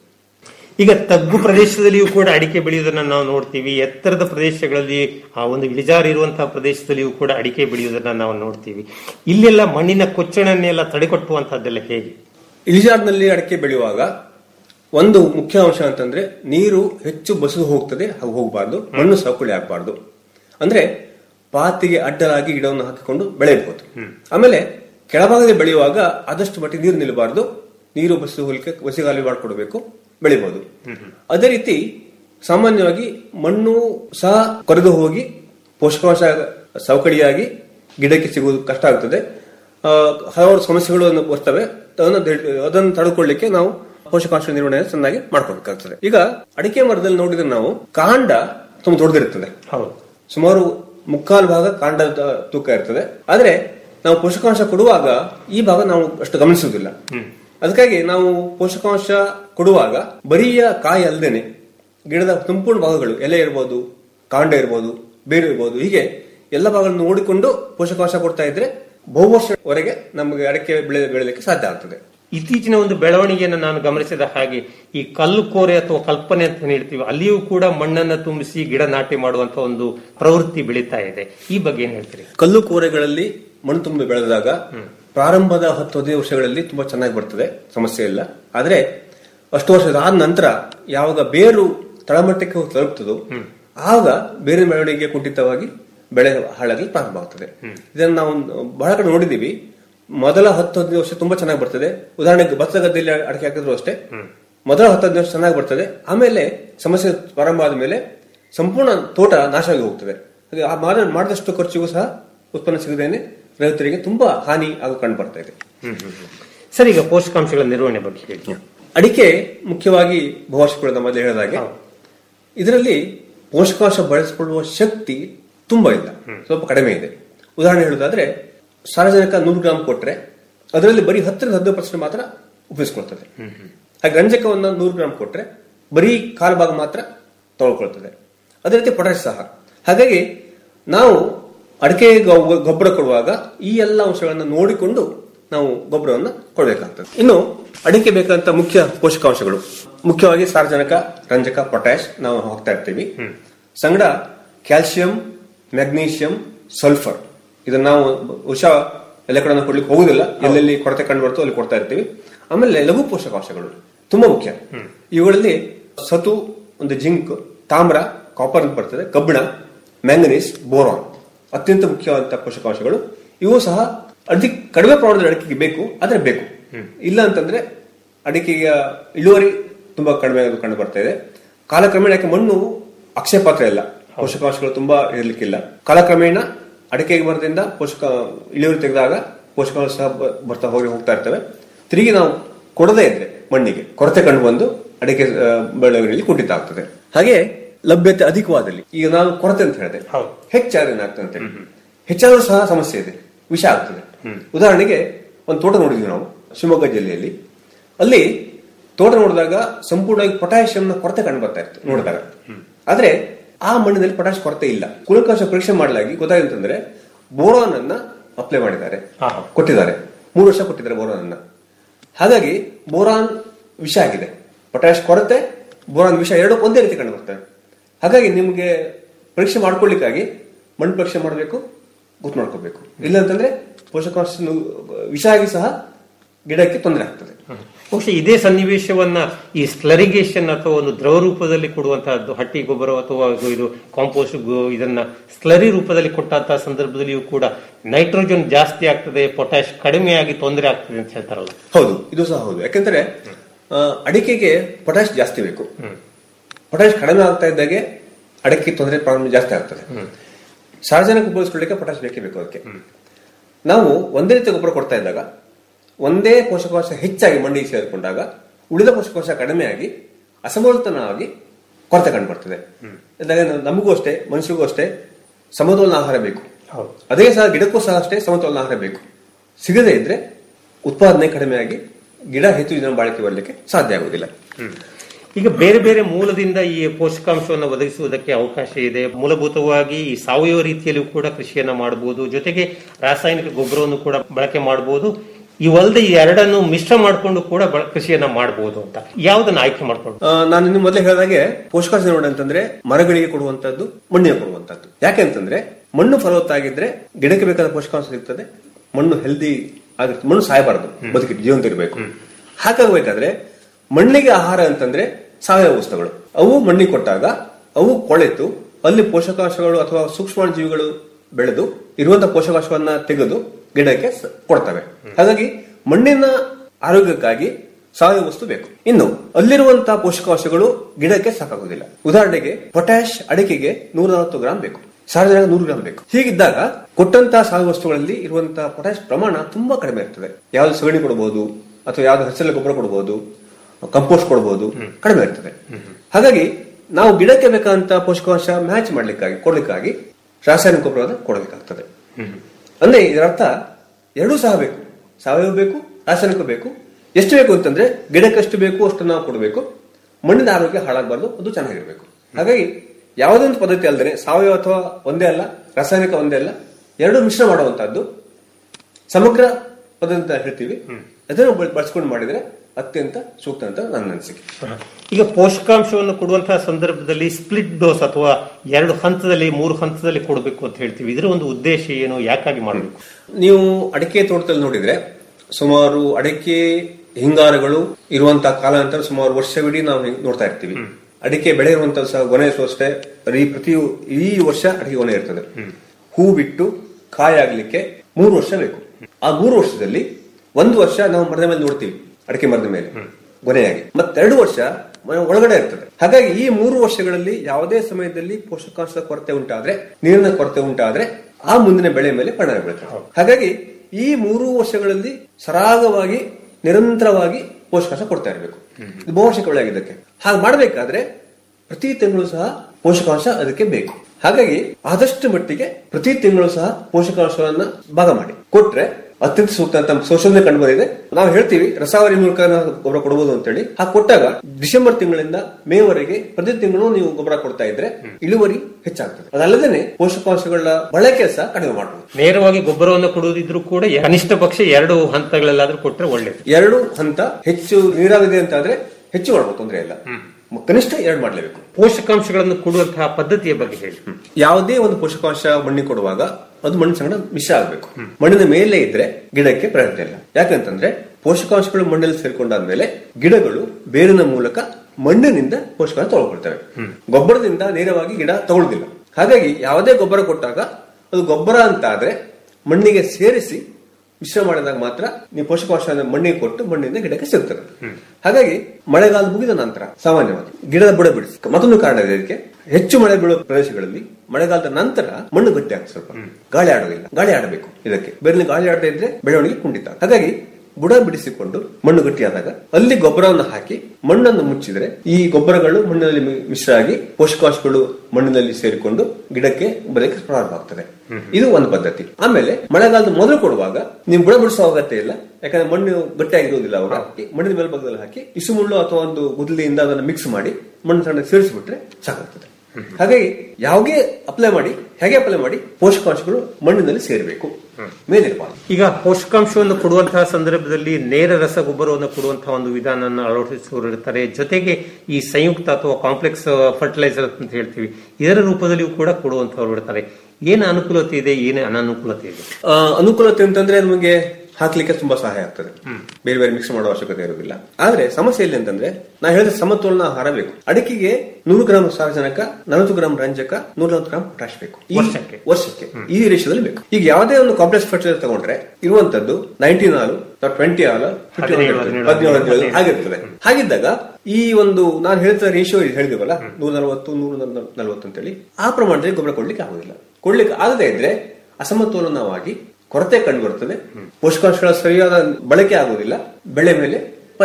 ಈಗ ತಗ್ಗು ಪ್ರದೇಶದಲ್ಲಿಯೂ ಕೂಡ ಅಡಿಕೆ ಬೆಳೆಯುವುದನ್ನ ನಾವು ನೋಡ್ತೀವಿ ಎತ್ತರದ ಪ್ರದೇಶಗಳಲ್ಲಿ ಆ ಒಂದು ಇಳಿಜಾರು ಇರುವಂತಹ ಪ್ರದೇಶದಲ್ಲಿಯೂ ಕೂಡ ಅಡಿಕೆ ಬೆಳೆಯುವುದನ್ನ ನಾವು ನೋಡ್ತೀವಿ ಇಲ್ಲೆಲ್ಲ ಮಣ್ಣಿನ ಕೊಚ್ಚಣನೆಲ್ಲ ತಡೆಗಟ್ಟುವಂತಹದ್ದೆಲ್ಲ ಹೇಗೆ ಇಳಿಜಾರಿನಲ್ಲಿ ಅಡಿಕೆ ಬೆಳೆಯುವಾಗ ಒಂದು ಮುಖ್ಯ ಅಂಶ ಅಂತಂದ್ರೆ ನೀರು ಹೆಚ್ಚು ಬಸಿದು ಹೋಗ್ತದೆ ಹಾಗೂ ಹೋಗಬಾರ್ದು ಮಣ್ಣು ಸವಕಳಿ ಆಗಬಾರ್ದು ಅಂದ್ರೆ ಪಾತಿಗೆ ಅಡ್ಡಲಾಗಿ ಗಿಡವನ್ನು ಹಾಕಿಕೊಂಡು ಬೆಳೆಯಬಹುದು ಆಮೇಲೆ ಕೆಳಭಾಗದಲ್ಲಿ ಬೆಳೆಯುವಾಗ ಆದಷ್ಟು ಮಟ್ಟಿಗೆ ನೀರು ನಿಲ್ಲಬಾರ್ದು ನೀರು ಬಸಿದು ಹೋಲಿಕೆ ಬಸಿಗಾಲಿ ಮಾಡಿಕೊಡ್ಬೇಕು ಬೆಳಿಬಹುದು ಅದೇ ರೀತಿ ಸಾಮಾನ್ಯವಾಗಿ ಮಣ್ಣು ಸಹ ಕೊರೆದು ಹೋಗಿ ಪೋಷಕಾಂಶ ಸವಕಳಿಯಾಗಿ ಗಿಡಕ್ಕೆ ಸಿಗುವುದು ಕಷ್ಟ ಆಗ್ತದೆ ಆ, ಹಲವಾರು ಸಮಸ್ಯೆಗಳು ಅನ್ನು ಬರ್ತವೆ ಅದನ್ನು ದೆ- ಅದನ್ನು ತಡೆದುಕೊಳ್ಳಿಕ್ಕೆ ನಾವು ಪೋಷಕಾಂಶ ನಿರ್ವಹಣೆ ಚೆನ್ನಾಗಿ ಮಾಡ್ಕೊಳ್ಬೇಕಾಗ್ತದೆ ಈಗ ಅಡಿಕೆ ಮರದಲ್ಲಿ ನೋಡಿದ್ರೆ ನಾವು ಕಾಂಡ ತುಂಬ ದೊಡ್ಡದಿರ್ತದೆ ಹೌದು ಸುಮಾರು ಮುಕ್ಕಾಲು ಭಾಗ ಕಾಂಡದ ತೂಕ ಇರ್ತದೆ ಆದ್ರೆ ನಾವು ಪೋಷಕಾಂಶ ಕೊಡುವಾಗ ಈ ಭಾಗ ನಾವು ಅಷ್ಟು ಗಮನಿಸುವುದಿಲ್ಲ ಅದಕ್ಕಾಗಿ ನಾವು ಪೋಷಕಾಂಶ ಕೊಡುವಾಗ ಬರಿಯ ಕಾಯಿ ಅಲ್ಲದೇನೆ ಗಿಡದ ಸಂಪೂರ್ಣ ಭಾಗಗಳು ಎಲೆ ಇರ್ಬೋದು ಕಾಂಡ ಇರ್ಬೋದು ಬೇರು ಇರ್ಬೋದು ಹೀಗೆ ಎಲ್ಲ ಭಾಗಗಳನ್ನು ನೋಡಿಕೊಂಡು ಪೋಷಕಾಂಶ ಕೊಡ್ತಾ ಇದ್ರೆ ಬಹುವರ್ಷವರೆಗೆ ನಮಗೆ ಅಡಿಕೆ ಬೆಳೆ ಬೆಳೆಯಲಿಕ್ಕೆ ಸಾಧ್ಯ ಆಗ್ತದೆ ಇತ್ತೀಚಿನ ಒಂದು ಬೆಳವಣಿಗೆಯನ್ನು ನಾನು ಗಮನಿಸಿದ ಹಾಗೆ ಈ ಕಲ್ಲು ಕೋರೆ ಅಥವಾ ಕಲ್ಪನೆ ಅಂತ ಹೇಳ್ತೀವಿ ಅಲ್ಲಿಯೂ ಕೂಡ ಮಣ್ಣನ್ನ ತುಂಬಿಸಿ ಗಿಡ ನಾಟಿ ಮಾಡುವಂತ ಒಂದು ಪ್ರವೃತ್ತಿ ಬೆಳೀತಾ ಇದೆ ಈ ಬಗ್ಗೆ ಏನ್ ಹೇಳ್ತೀರಿ ಕಲ್ಲು ಕೋರೆಗಳಲ್ಲಿ ಮಣ್ಣು ತುಂಬಿ ಬೆಳೆದಾಗ ಪ್ರಾರಂಭದ ಹತ್ತು ಹದಿನೈದು ವರ್ಷಗಳಲ್ಲಿ ತುಂಬಾ ಚೆನ್ನಾಗಿ ಬರ್ತದೆ ಸಮಸ್ಯೆ ಇಲ್ಲ ಆದ್ರೆ ಅಷ್ಟು ವರ್ಷದ ಆದ ನಂತರ ಯಾವಾಗ ಬೇರು ತಳಮಟ್ಟಕ್ಕೆ ಹೋಗಿ ತಲುಪ್ತದೋ ಆಗ ಬೇರೆ ಬೆಳವಣಿಗೆ ಕುಂಠಿತವಾಗಿ ಬೆಳೆ ಹಾಳಾಗಲಿ ಪ್ರಾರಂಭ ಆಗ್ತದೆ ಇದನ್ನು ನಾವು ಬಹಳ ಕಡೆ ನೋಡಿದೀವಿ ಮೊದಲ ಹತ್ತು ಹದಿನೈದು ವರ್ಷ ತುಂಬಾ ಚೆನ್ನಾಗಿ ಬರ್ತದೆ ಉದಾಹರಣೆಗೆ ಭತ್ತ ಗದ್ದೆಯಲ್ಲಿ ಅಡಿಕೆ ಹಾಕಿದ್ರು ಅಷ್ಟೇ ಮೊದಲ ಹತ್ತು ಹದಿನೈದು ವರ್ಷ ಚೆನ್ನಾಗಿ ಬರ್ತದೆ ಆಮೇಲೆ ಸಮಸ್ಯೆ ಪ್ರಾರಂಭ ಆದ ಮೇಲೆ ಸಂಪೂರ್ಣ ತೋಟ ನಾಶವಾಗಿ ಹೋಗ್ತದೆ ಹಾಗೆ ಆ ಮಾಡ ಮಾಡಿದಷ್ಟು ಖರ್ಚಿಗೂ ಸಹ ಉತ್ಪನ್ನ ಸಿಗದೇನೆ ರೈತರಿಗೆ ತುಂಬಾ ಹಾನಿ ಆಗೋ ಕಂಡು ಬರ್ತಾ ಇದೆ ಸರ್ ಈಗ ಪೋಷಕಾಂಶಗಳ ನಿರ್ವಹಣೆ ಬಗ್ಗೆ ಹೇಳಿ ಅಡಿಕೆ ಮುಖ್ಯವಾಗಿ ಬಹುವಾರ್ಷಿಕಗಳು ನಮ್ಮಲ್ಲಿ ಹೇಳಿದಾಗೆ ಇದರಲ್ಲಿ ಪೋಷಕಾಂಶ ಬಳಸಿಕೊಳ್ಳುವ ಶಕ್ತಿ ತುಂಬಾ ಇಲ್ಲ ಸ್ವಲ್ಪ ಕಡಿಮೆ ಇದೆ ಉದಾಹರಣೆ ಹೇಳುವುದಾದ್ರೆ ಸಾರಜನಕ ನೂರು ಗ್ರಾಮ್ ಕೊಟ್ರೆ ಅದರಲ್ಲಿ ಬರೀ ಹತ್ತರಿಂದ ಹದಿನೈದು ಪರ್ಸೆಂಟ್ ಮಾತ್ರ ಉಪಯೋಗಿಸ್ಕೊಳ್ತದೆ ಹಾಗೆ ರಂಜಕವನ್ನ ನೂರು ಗ್ರಾಮ್ ಕೊಟ್ರೆ ಬರೀ ಕಾಲು ಭಾಗ ಮಾತ್ರ ತಗೊಳ್ಕೊಳ್ತದೆ ಅದೇ ರೀತಿ ಪೊಟ್ಯಾಶ್ ಸಹ ಹಾಗಾಗಿ ನಾವು ಅಡಿಕೆ ಗೊ- ಗೊಬ್ಬರ ಕೊಡುವಾಗ ಈ ಎಲ್ಲ ಅಂಶಗಳನ್ನು ನೋಡಿಕೊಂಡು ನಾವು ಗೊಬ್ಬರವನ್ನು ಕೊಡಬೇಕಾಗ್ತದೆ ಇನ್ನು ಅಡಿಕೆ ಬೇಕಾದಂತ ಮುಖ್ಯ ಪೋಷಕಾಂಶಗಳು ಮುಖ್ಯವಾಗಿ ಸಾರಜನಕ ರಂಜಕ ಪೊಟ್ಯಾಶ್ ನಾವು ಹಾಕ್ತಾ ಇರ್ತೀವಿ ಸಂಗಡ ಕ್ಯಾಲ್ಸಿಯಂ ಮ್ಯಾಗ್ನೀಷಿಯಂ ಸಲ್ಫರ್ ಇದನ್ನ ನಾವು ಉಷಾ ಎಲ್ಲ ಕಡೆ ನಾವು ಕೊಡ್ಲಿಕ್ಕೆ ಹೋಗುದಿಲ್ಲ ಎಲ್ಲೆಲ್ಲಿ ಕೊರತೆ ಕಂಡು ಬರ್ತೋ ಅಲ್ಲಿ ಕೊಡ್ತಾ ಇರ್ತೀವಿ ಆಮೇಲೆ ಲಘು ಪೋಷಕಾಂಶಗಳು ತುಂಬಾ ಮುಖ್ಯ ಇವುಗಳಲ್ಲಿ ಸತು ಒಂದು ಜಿಂಕ್ ತಾಮ್ರ ಕಾಪರ್ ಅಂತ ಬರ್ತದೆ ಕಬ್ಬಿಣ ಮ್ಯಾಂಗನೀಸ್ ಬೋರಾನ್ ಅತ್ಯಂತ ಮುಖ್ಯವಾದಂತಹ ಪೋಷಕಾಂಶಗಳು ಇವು ಸಹ ಅತಿ ಕಡಿಮೆ ಪ್ರಮಾಣದ ಅಡಿಕೆಗೆ ಬೇಕು ಆದ್ರೆ ಬೇಕು ಇಲ್ಲ ಅಂತಂದ್ರೆ ಅಡಿಕೆಯ ಇಳುವರಿ ತುಂಬಾ ಕಡಿಮೆ ಆಗೋದು ಕಂಡು ಬರ್ತಾ ಇದೆ ಕಾಲಕ್ರಮೇಣ ಯಾಕೆ ಮಣ್ಣು ಅಕ್ಷಯ ಪಾತ್ರ ಇಲ್ಲ ಪೋಷಕಾಂಶಗಳು ತುಂಬಾ ಇರಲಿಕ್ಕಿಲ್ಲ ಕಾಲಕ್ರಮೇಣ ಅಡಿಕೆಗೆ ಬರದಿಂದ ಪೋಷಕ ಇಳುವರಿ ತೆಗೆದಾಗ ಪೋಷಕಾಂಶ ಸಹ ಬ- ಬರ್ತಾ ಹೋಗಿ ಹೋಗ್ತಾ ಇರ್ತವೆ ತಿರುಗಿ ನಾವು ಕೊಡದೇ ಇದ್ರೆ ಮಣ್ಣಿಗೆ ಕೊರತೆ ಕಂಡು ಬಂದು ಅಡಿಕೆ ಆ, ಬೆಳವಣಿಗೆಯಲ್ಲಿ ಕುಂಠಿತ ಆಗ್ತದೆ ಹಾಗೆ ಲಭ್ಯತೆ ಅಧಿಕವಾದಲ್ಲಿ ಈಗ ನಾನು ಕೊರತೆ ಅಂತ ಹೇಳಿದೆ ಹೆಚ್ಚಾದ್ರೆ ಏನಾಗ್ತದೆ ಅಂತ ಹೇಳಿ ಹೆಚ್ಚಾದ್ರೂ ಸಹ ಸಮಸ್ಯೆ ಇದೆ ವಿಷ ಆಗ್ತದೆ ಉದಾಹರಣೆಗೆ ಒಂದು ತೋಟ ನೋಡಿದ್ವಿ ನಾವು ಶಿವಮೊಗ್ಗ ಜಿಲ್ಲೆಯಲ್ಲಿ ಅಲ್ಲಿ ತೋಟ ನೋಡಿದಾಗ ಸಂಪೂರ್ಣವಾಗಿ ಪೊಟ್ಯಾಷಿಯಂನ ಕೊರತೆ ಕಂಡು ಬರ್ತಾ ಇತ್ತು ನೋಡಿದಾಗ ಆದ್ರೆ ಆ ಮಣ್ಣಿನಲ್ಲಿ ಪೊಟ್ಯಾಶ್ ಕೊರತೆ ಇಲ್ಲ ಕುಲಕಾಂಶ ಪರೀಕ್ಷೆ ಮಾಡಲಾಗಿ ಗೊತ್ತಾಗಿತ್ತಂದ್ರೆ ಬೋರಾನ್ ಅನ್ನ ಅಪ್ಲೈ ಮಾಡಿದ್ದಾರೆ ಕೊಟ್ಟಿದ್ದಾರೆ ಮೂರು ವರ್ಷ ಕೊಟ್ಟಿದ್ದಾರೆ ಬೋರಾನ್ ಅನ್ನ ಹಾಗಾಗಿ ಬೋರಾನ್ ವಿಷ ಆಗಿದೆ ಪೊಟ್ಯಾಶ್ ಕೊರತೆ ಬೋರಾನ್ ವಿಷ ಎರಡು ಒಂದೇ ರೀತಿ ಕಂಡು ಬರ್ತವೆ ಹಾಗಾಗಿ ನಿಮ್ಗೆ ಪರೀಕ್ಷೆ ಮಾಡ್ಕೊಳ್ಳಿಕ್ಕಾಗಿ ಮಣ್ಣು ಪರೀಕ್ಷೆ ಮಾಡಬೇಕು ಗೊತ್ತು ಮಾಡ್ಕೋಬೇಕು ಇಲ್ಲ ಅಂತಂದ್ರೆ ಪೋಷಕಾಂಶ ವಿಷ ಆಗಿ ಸಹ ಗಿಡಕ್ಕೆ ತೊಂದರೆ ಆಗ್ತದೆ ಬಹುಶಃ ಇದೇ ಸನ್ನಿವೇಶವನ್ನ ಈ ಸ್ಲರಿಗೇಷನ್ ಅಥವಾ ಒಂದು ದ್ರವ ರೂಪದಲ್ಲಿ ಕೊಡುವಂತಹದ್ದು ಹಟ್ಟಿ ಗೊಬ್ಬರ ಅಥವಾ ಇದು ಕಾಂಪೋಸ್ಟ್ ಇದನ್ನ ಸ್ಲರಿ ರೂಪದಲ್ಲಿ ಕೊಟ್ಟಂತಹ ಸಂದರ್ಭದಲ್ಲಿಯೂ ಕೂಡ ನೈಟ್ರೋಜನ್ ಜಾಸ್ತಿ ಆಗ್ತದೆ ಪೊಟ್ಯಾಶ್ ಕಡಿಮೆಯಾಗಿ ತೊಂದರೆ ಆಗ್ತದೆ ಅಂತ ಹೇಳ್ತಾರಲ್ಲ ಹೌದು ಇದು ಸಹ ಹೌದು ಯಾಕಂದ್ರೆ ಆ, ಅಡಿಕೆಗೆ ಪೊಟ್ಯಾಶ್ ಜಾಸ್ತಿ ಬೇಕು ಪೊಟ್ಯಾಶ್ ಕಡಿಮೆ ಆಗ್ತಾ ಇದ್ದಾಗೆ ಅಡಿಕೆ ತೊಂದರೆ ಪ್ರಾರಂಭ ಜಾಸ್ತಿ ಆಗ್ತದೆ ಸಾರ್ವಜನಿಕ ಉಪಯೋಗಿಸ್ಕೊಳ್ಳಿಕ್ಕೆ ಪೊಟ್ಯಾಶ್ ಬೇಕೇ ಬೇಕು ಅದಕ್ಕೆ ನಾವು ಒಂದೇ ರೀತಿ ಗೊಬ್ಬರ ಕೊಡ್ತಾ ಇದ್ದಾಗ ಒಂದೇ ಪೋಷಕಾಂಶ ಹೆಚ್ಚಾಗಿ ಮಣ್ಣಿಗೆ ಸೇರಿಕೊಂಡಾಗ ಉಳಿದ ಪೋಷಕಾಂಶ ಕಡಿಮೆಯಾಗಿ ಅಸಮತೋಲನವಾಗಿ ಕೊರತೆ ಕಂಡು ಬರ್ತದೆ ಇದ್ದಾಗ ನಮಗೂ ಅಷ್ಟೇ ಮನುಷ್ಯರಿಗೂ ಅಷ್ಟೇ ಸಮತೋಲನ ಆಹಾರ ಬೇಕು ಅದೇ ಸಹ ಗಿಡಕ್ಕೂ ಸಹ ಅಷ್ಟೇ ಸಮತೋಲನ ಆಹಾರ ಬೇಕು ಸಿಗದೇ ಇದ್ರೆ ಉತ್ಪಾದನೆ ಕಡಿಮೆಯಾಗಿ ಗಿಡ ಹೆಚ್ಚು ದಿನ ಬಾಳಿಕೆ ಬರಲಿಕ್ಕೆ ಸಾಧ್ಯ ಆಗುವುದಿಲ್ಲ ಈಗ ಬೇರೆ ಬೇರೆ ಮೂಲದಿಂದ ಈ ಪೋಷಕಾಂಶವನ್ನು ಒದಗಿಸುವುದಕ್ಕೆ ಅವಕಾಶ ಇದೆ ಮೂಲಭೂತವಾಗಿ ಈ ಸಾವಯವ ರೀತಿಯಲ್ಲೂ ಕೂಡ ಕೃಷಿಯನ್ನ ಮಾಡಬಹುದು ಜೊತೆಗೆ ರಾಸಾಯನಿಕ ಗೊಬ್ಬರವನ್ನು ಕೂಡ ಬಳಕೆ ಮಾಡಬಹುದು ಇವಲ್ಲದೆ ಈ ಎರಡನ್ನು ಮಿಶ್ರ ಮಾಡಿಕೊಂಡು ಕೂಡ ಬಳ- ಕೃಷಿಯನ್ನ ಮಾಡಬಹುದು ಅಂತ ಯಾವುದನ್ನ ಆಯ್ಕೆ ಮಾಡ್ಕೊಂಡು ಆ, ನಾನು ಇನ್ನು ಮೊದಲೇ ಹೇಳಿದಾಗೆ ಪೋಷಕಾಂಶ ನಿರ್ವಹಣೆ ಅಂತಂದ್ರೆ ಮರಗಳಿಗೆ ಕೊಡುವಂತದ್ದು ಮಣ್ಣಿಗೆ ಕೊಡುವಂತದ್ದು ಯಾಕೆ ಅಂತಂದ್ರೆ ಮಣ್ಣು ಫಲವತ್ತಾಗಿದ್ರೆ ಗಿಡಕ್ಕೆ ಬೇಕಾದ ಪೋಷಕಾಂಶ ಸಿಗ್ತದೆ ಮಣ್ಣು ಹೆಲ್ದಿ ಆಗಿರ್ತದೆ ಮಣ್ಣು ಸಾಯಬಾರದು ಬದುಕಿ ಜೀವಂತ ಇರಬೇಕು ಹಾಗಾಗಬೇಕಾದ್ರೆ ಮಣ್ಣಿಗೆ ಆಹಾರ ಅಂತಂದ್ರೆ ಸಾವಯವ ವಸ್ತುಗಳು ಅವು ಮಣ್ಣಿಗೆ ಕೊಟ್ಟಾಗ ಅವು ಕೊಳೆತು ಅಲ್ಲಿ ಪೋಷಕಾಂಶಗಳು ಅಥವಾ ಸೂಕ್ಷ್ಮಾಣು ಜೀವಿಗಳು ಬೆಳೆದು ಇರುವಂತಹ ಪೋಷಕಾಂಶವನ್ನ ತೆಗೆದು ಗಿಡಕ್ಕೆ ಸ- ಕೊಡ್ತವೆ ಹಾಗಾಗಿ ಮಣ್ಣಿನ ಆರೋಗ್ಯಕ್ಕಾಗಿ ಸಾವಯವ ವಸ್ತು ಬೇಕು ಇನ್ನು ಅಲ್ಲಿರುವಂತಹ ಪೋಷಕಾಂಶಗಳು ಗಿಡಕ್ಕೆ ಸಾಕಾಗುವುದಿಲ್ಲ ಉದಾಹರಣೆಗೆ ಪೊಟ್ಯಾಶ್ ಅಡಿಕೆಗೆ ನೂರ ನಲವತ್ತು ಗ್ರಾಂ ಬೇಕು ಸಾರಜನಕ ನೂರು ಗ್ರಾಂ ಬೇಕು ಹೀಗಿದ್ದಾಗ ಕೊಟ್ಟಂತಹ ಸಾವಯವ ವಸ್ತುಗಳಲ್ಲಿ ಇರುವಂತಹ ಪೊಟ್ಯಾಶ್ ಪ್ರಮಾಣ ತುಂಬಾ ಕಡಿಮೆ ಇರ್ತದೆ ಯಾವ್ದು ಸಗಣಿ ಕೊಡಬಹುದು ಅಥವಾ ಯಾವ್ದು ಹಸಿರು ಗೊಬ್ಬರ ಕೊಡಬಹುದು ಕಂಪೋಸ್ಟ್ ಕೊಡಬಹುದು ಕಡಿಮೆ ಇರ್ತದೆ ಹಾಗಾಗಿ ನಾವು ಗಿಡಕ್ಕೆ ಬೇಕಾದಂತಹ ಪೋಷಕಾಂಶ ಮ್ಯಾಚ್ ಮಾಡ್ಲಿಕ್ಕಾಗಿ ಕೊಡ್ಲಿಕ್ಕಾಗಿ ರಾಸಾಯನಿಕ ಗೊಬ್ಬರವನ್ನು ಕೊಡಬೇಕಾಗ್ತದೆ ಅಂದ್ರೆ ಇದರರ್ಥ ಎರಡೂ ಸಹ ಬೇಕು ಸಾವಯವ ಬೇಕು ರಾಸಾಯನಿಕ ಬೇಕು ಎಷ್ಟು ಬೇಕು ಅಂತಂದ್ರೆ ಗಿಡಕ್ಕೆ ಎಷ್ಟು ಬೇಕು ಅಷ್ಟು ನಾವು ಕೊಡಬೇಕು ಮಣ್ಣಿನ ಆರೋಗ್ಯ ಹಾಳಾಗಬಾರ್ದು ಅದು ಚೆನ್ನಾಗಿರ್ಬೇಕು ಹಾಗಾಗಿ ಯಾವುದೊಂದು ಪದ್ಧತಿ ಅಲ್ಲದೆ ಸಾವಯವ ಅಥವಾ ಒಂದೇ ಅಲ್ಲ ರಾಸಾಯನಿಕ ಒಂದೇ ಅಲ್ಲ ಎರಡೂ ಮಿಶ್ರ ಮಾಡುವಂತಹದ್ದು ಸಮಗ್ರ ಪದ್ಧತಿ ಅಂತ ಹೇಳ್ತೀವಿ ಅದನ್ನು ಬಳ- ಬಳಸ್ಕೊಂಡು ಮಾಡಿದ್ರೆ ಅತ್ಯಂತ ಸೂಕ್ತ ಅಂತ ನನ್ನ ಅನಿಸಿಕೆ ಈಗ ಪೋಷಕಾಂಶವನ್ನು ಕೊಡುವಂತಹ ಸಂದರ್ಭದಲ್ಲಿ ಸ್ಪ್ಲಿಟ್ ಡೋಸ್ ಅಥವಾ ಎರಡು ಹಂತದಲ್ಲಿ ಮೂರು ಹಂತದಲ್ಲಿ ಕೊಡಬೇಕು ಅಂತ ಹೇಳ್ತೀವಿ ಇದರ ಒಂದು ಉದ್ದೇಶ ಏನು ಯಾಕಾಗಿ ಮಾಡಬೇಕು ನೀವು ಅಡಿಕೆ ತೋಟದಲ್ಲಿ ನೋಡಿದ್ರೆ ಸುಮಾರು ಅಡಿಕೆ ಹಿಂಗಾರಗಳು ಇರುವಂತಹ ಕಾಲಾನಂತರ ಸುಮಾರು ವರ್ಷವಿಡೀ ನಾವು ಹಿಂಗ್ ನೋಡ್ತಾ ಇರ್ತೀವಿ ಅಡಿಕೆ ಬೆಳೆ ಇರುವಂತಹ ಸಹ ಗೊನೆ ಅಷ್ಟೇ ಈ ಪ್ರತಿ ಈ ವರ್ಷ ಅಡಿಕೆ ಗೊನೆ ಇರ್ತದೆ ಹೂ ಬಿಟ್ಟು ಕಾಯಾಗ್ಲಿಕ್ಕೆ ಮೂರು ವರ್ಷ ಬೇಕು ಆ ಮೂರು ವರ್ಷದಲ್ಲಿ ಒಂದು ವರ್ಷ ನಾವು ಮರದ ಮೇಲೆ ನೋಡ್ತೀವಿ ಅಡಿಕೆ ಮರದ ಮೇಲೆ ಗೊನೆಯಾಗಿ ಮತ್ತೆರಡು ವರ್ಷ ಮ- ಒಳಗಡೆ ಇರ್ತದೆ ಹಾಗಾಗಿ ಈ ಮೂರು ವರ್ಷಗಳಲ್ಲಿ ಯಾವುದೇ ಸಮಯದಲ್ಲಿ ಪೋಷಕಾಂಶದ ಕೊರತೆ ಉಂಟಾದ್ರೆ ನೀರಿನ ಕೊರತೆ ಉಂಟಾದ್ರೆ ಆ ಮುಂದಿನ ಬೆಳೆ ಮೇಲೆ ಪರಿಣಾಮ ಬೀಳುತ್ತದೆ ಹಾಗಾಗಿ ಈ ಮೂರು ವರ್ಷಗಳಲ್ಲಿ ಸರಾಗವಾಗಿ ನಿರಂತರವಾಗಿ ಪೋಷಕಾಂಶ ಕೊಡ್ತಾ ಇರಬೇಕು ಇದು ಬಹುವಾರ್ಷಿಕ ಬೆಳೆ ಆಗಿದ್ದಕ್ಕೆ ಹಾಗೆ ಮಾಡಬೇಕಾದ್ರೆ ಪ್ರತಿ ತಿಂಗಳು ಸಹ ಪೋಷಕಾಂಶ ಅದಕ್ಕೆ ಬೇಕು ಹಾಗಾಗಿ ಆದಷ್ಟು ಮಟ್ಟಿಗೆ ಪ್ರತಿ ತಿಂಗಳು ಸಹ ಪೋಷಕಾಂಶವನ್ನ ಭಾಗ ಮಾಡಿ ಕೊಟ್ರೆ ಅತ್ಯಂತ ಸೂಕ್ತ ಅಂತ ಸಂಶೋಧನೆ ಕಂಡು ಬಂದಿದೆ ನಾವು ಹೇಳ್ತೀವಿ ರಸಾವರಿ ಮೂಲಕ ನಾವು ಗೊಬ್ಬರ ಕೊಡಬಹುದು ಅಂತೇಳಿ ಹಾಗೆ ಕೊಟ್ಟಾಗ ಡಿಸೆಂಬರ್ ತಿಂಗಳಿಂದ ಮೇವರೆಗೆ ಪ್ರತಿ ತಿಂಗಳು ನೀವು ಗೊಬ್ಬರ ಕೊಡ್ತಾ ಇದ್ರೆ ಇಳುವರಿ ಹೆಚ್ಚಾಗ್ತದೆ ಅದಲ್ಲದೆ ಪೋಷಕಾಂಶಗಳ ಬಳಕೆ ಸಹ ಕಡಿಮೆ ಮಾಡಬಹುದು ನೇರವಾಗಿ ಗೊಬ್ಬರವನ್ನು ಕೊಡುವುದಿದ್ರು ಕೂಡ ಕನಿಷ್ಠ ಪಕ್ಷ ಎರಡು ಹಂತಗಳಲ್ಲಾದ್ರೂ ಕೊಟ್ಟರೆ ಒಳ್ಳೇದು ಎರಡು ಹಂತ ಹೆಚ್ಚು ನೀರಾಗಿದೆ ಅಂತಾದ್ರೆ ಹೆಚ್ಚು ಮಾಡಬಹುದು ತೊಂದರೆ ಇಲ್ಲ ಕನಿಷ್ಠ ಎರಡು ಮಾಡಲೇಬೇಕು ಪೋಷಕಾಂಶಗಳನ್ನು ಕೊಡುವಂತಹ ಪದ್ಧತಿಯ ಬಗ್ಗೆ ಹೇಳಿ ಯಾವುದೇ ಒಂದು ಪೋಷಕಾಂಶ ಮಣ್ಣಿಗೆ ಕೊಡುವಾಗ ಅದು ಮಣ್ಣಿನ ಸಂಗಡ ಮಿಶ್ರ ಆಗಬೇಕು ಮಣ್ಣಿನ ಮೇಲೆ ಇದ್ರೆ ಗಿಡಕ್ಕೆ ಪ್ರಯತ್ನ ಇಲ್ಲ ಯಾಕಂತಂದ್ರೆ ಪೋಷಕಾಂಶಗಳು ಮಣ್ಣಲ್ಲಿ ಸೇರ್ಕೊಂಡಾದ್ಮೇಲೆ ಗಿಡಗಳು ಬೇರಿನ ಮೂಲಕ ಮಣ್ಣಿನಿಂದ ಪೋಷಕಾಂಶ ತಗೊಳ್ಕೊಳ್ತವೆ ಗೊಬ್ಬರದಿಂದ ನೇರವಾಗಿ ಗಿಡ ತಗೊಳ್ಳುದಿಲ್ಲ ಹಾಗಾಗಿ ಯಾವುದೇ ಗೊಬ್ಬರ ಕೊಟ್ಟಾಗ ಅದು ಗೊಬ್ಬರ ಅಂತ ಆದ್ರೆ ಮಣ್ಣಿಗೆ ಸೇರಿಸಿ ಮಿಶ್ರ ಮಾಡಿದಾಗ ಮಾತ್ರ ನೀವು ಪೋಷಕಾಂಶ ಮಣ್ಣಿಗೆ ಕೊಟ್ಟು ಮಣ್ಣಿಂದ ಗಿಡಕ್ಕೆ ಸಿಗ್ತದೆ ಹಾಗಾಗಿ ಮಳೆಗಾಲ ಮುಗಿದ ನಂತರ ಸಾಮಾನ್ಯವಾಗಿ ಗಿಡದ ಬುಡ ಬಿಡಿಸಿ ಮತ್ತೊಂದು ಕಾರಣ ಇದೆ ಇದಕ್ಕೆ ಹೆಚ್ಚು ಮಳೆ ಬೀಳುವ ಪ್ರದೇಶಗಳಲ್ಲಿ ಮಳೆಗಾಲದ ನಂತರ ಮಣ್ಣು ಗಟ್ಟಿ ಆಗ್ತದೆ ಸ್ವಲ್ಪ ಗಾಳಿ ಆಡೋದಿಲ್ಲ ಗಾಳಿ ಆಡಬೇಕು ಇದಕ್ಕೆ ಬೇರೆ ಗಾಳಿ ಆಡದೇ ಇದ್ರೆ ಬೆಳವಣಿಗೆ ಕುಂಠಿತ ಹಾಗಾಗಿ ಬುಡ ಬಿಡಿಸಿಕೊಂಡು ಮಣ್ಣು ಗಟ್ಟಿಯಾದಾಗ ಅಲ್ಲಿ ಗೊಬ್ಬರವನ್ನು ಹಾಕಿ ಮಣ್ಣನ್ನು ಮುಚ್ಚಿದ್ರೆ ಈ ಗೊಬ್ಬರಗಳು ಮಣ್ಣಿನಲ್ಲಿ ಮಿ- ಮಿಶ್ರ ಆಗಿ ಪೋಷಕಾಂಶಗಳು ಮಣ್ಣಿನಲ್ಲಿ ಸೇರಿಕೊಂಡು ಗಿಡಕ್ಕೆ ಬರಕ್ಕೆ ಪ್ರಾರಂಭ ಆಗ್ತದೆ ಇದು ಒಂದು ಪದ್ಧತಿ ಆಮೇಲೆ ಮಳೆಗಾಲದ ಮೊದಲು ಕೊಡುವಾಗ ನೀವು ಬುಡ ಬಿಡಿಸೋ ಅಗತ್ಯ ಇಲ್ಲ ಯಾಕಂದ್ರೆ ಮಣ್ಣು ಗಟ್ಟಿಯಾಗಿರುವುದಿಲ್ಲ ಅವರು ಹಾಕಿ ಮಣ್ಣಿನ ಮೇಲ್ಭಾಗದಲ್ಲಿ ಹಾಕಿ ಇಸು ಮುಳ್ಳು ಅಥವಾ ಒಂದು ಗುದ್ದಲಿಯಿಂದ ಅದನ್ನು ಮಿಕ್ಸ್ ಮಾಡಿ ಮಣ್ಣು ಸಣ್ಣ ಸೇರಿಸಿಬಿಟ್ರೆ ಸಾಕಾಗ್ತದೆ ಹಾಗಾಗಿ ಯಾವುದೇ ಅಪ್ಲೈ ಮಾಡಿ ಹೇಗೆ ಅಪ್ಲೈ ಮಾಡಿ ಪೋಷಕಾಂಶಗಳು ಮಣ್ಣಿನಲ್ಲಿ ಸೇರಬೇಕು ಮೇಲಿರಬಾರದು ಈಗ ಪೋಷಕಾಂಶವನ್ನು ಕೊಡುವಂತಹ ಸಂದರ್ಭದಲ್ಲಿ ನೇರ ರಸಗೊಬ್ಬರವನ್ನು ಕೊಡುವಂತಹ ಒಂದು ವಿಧಾನವನ್ನು ಅಳವಡಿಸುವವರು ಇರ್ತಾರೆ ಜೊತೆಗೆ ಈ ಸಂಯುಕ್ತ ಅಥವಾ ಕಾಂಪ್ಲೆಕ್ಸ್ ಫರ್ಟಿಲೈಸರ್ ಅಂತ ಹೇಳ್ತೀವಿ ಇದರ ರೂಪದಲ್ಲಿಯೂ ಕೂಡ ಕೊಡುವಂತಹವರು ಇರ್ತಾರೆ ಏನು ಅನುಕೂಲತೆ ಇದೆ ಏನು ಅನಾನುಕೂಲತೆ ಇದೆ ಆ, ಅನುಕೂಲತೆ ಅಂತಂದ್ರೆ ನಮಗೆ ಹಾಕ್ಲಿಕ್ಕೆ ತುಂಬಾ ಸಹಾಯ ಆಗ್ತದೆ ಬೇರೆ ಬೇರೆ ಮಿಕ್ಸ್ ಮಾಡೋ ಅವಶ್ಯಕತೆ ಇರುವುದಿಲ್ಲ ಆದ್ರೆ ಸಮಸ್ಯೆ ಎಲ್ಲಿ ಅಂತಂದ್ರೆ ನಾ ಹೇಳಿದ ಸಮತೋಲನ ಆಹಾರ ಬೇಕು ಅಡಿಕೆಗೆ ನೂರು ಗ್ರಾಂ ಸಾರಜನಕ ನಲವತ್ತು ಗ್ರಾಂ ರಂಜಕ ನೂರ ನಲವತ್ತು ಗ್ರಾಂ ಪೊಟ್ಯಾಶ್ ಬೇಕು ಈ- ವರ್ಷಕ್ಕೆ. ವರ್ಷಕ್ಕೆ ಈ ರೇಷದಲ್ಲಿ ಬೇಕು ಈಗ ಯಾವುದೇ ಒಂದು ಕಾಂಪ್ಲೆಕ್ಸ್ ಫರ್ಟಿಲೈಸರ್ ತಗೊಂಡ್ರೆ ಇರುವಂತದ್ದು ನೈನ್ಟೀನ್ ಹಾಲು ಟ್ವೆಂಟಿ ಹಾಲು ಹದಿನೇಳು, ಹದಿನೇಳು, ಹದಿನೇಳು ಹದಿನೇಳು ಆಗಿರ್ತದೆ ಹಾಗಿದ್ದಾಗ ಈ ಒಂದು ನಾನು ಹೇಳ್ತಾ ರೇಷಿಯೋ ಹೇಳಿದಿವಲ್ಲ ನೂರ ನಲವತ್ತು ನೂರ ನಲವತ್ತು ಅಂತೇಳಿ ಆ ಪ್ರಮಾಣದಲ್ಲಿ ಗೊಬ್ಬರ ಕೊಡ್ಲಿಕ್ಕೆ ಆಗುದಿಲ್ಲ ಕೊಡ್ಲಿಕ್ಕೆ ಆಗದೇ ಇದ್ರೆ ಅಸಮತೋಲನವಾಗಿ ಕೊರತೆ ಕಂಡು ಬರ್ತದೆ ಪೋಷಕಾಂಶಗಳ ಸರಿಯಾದ ಬಳಕೆ ಆಗುವುದಿಲ್ಲ ಬೆಳೆ ಮೇಲೆ ಪರಿಮಾಣ ಬೀಳುತ್ತದೆ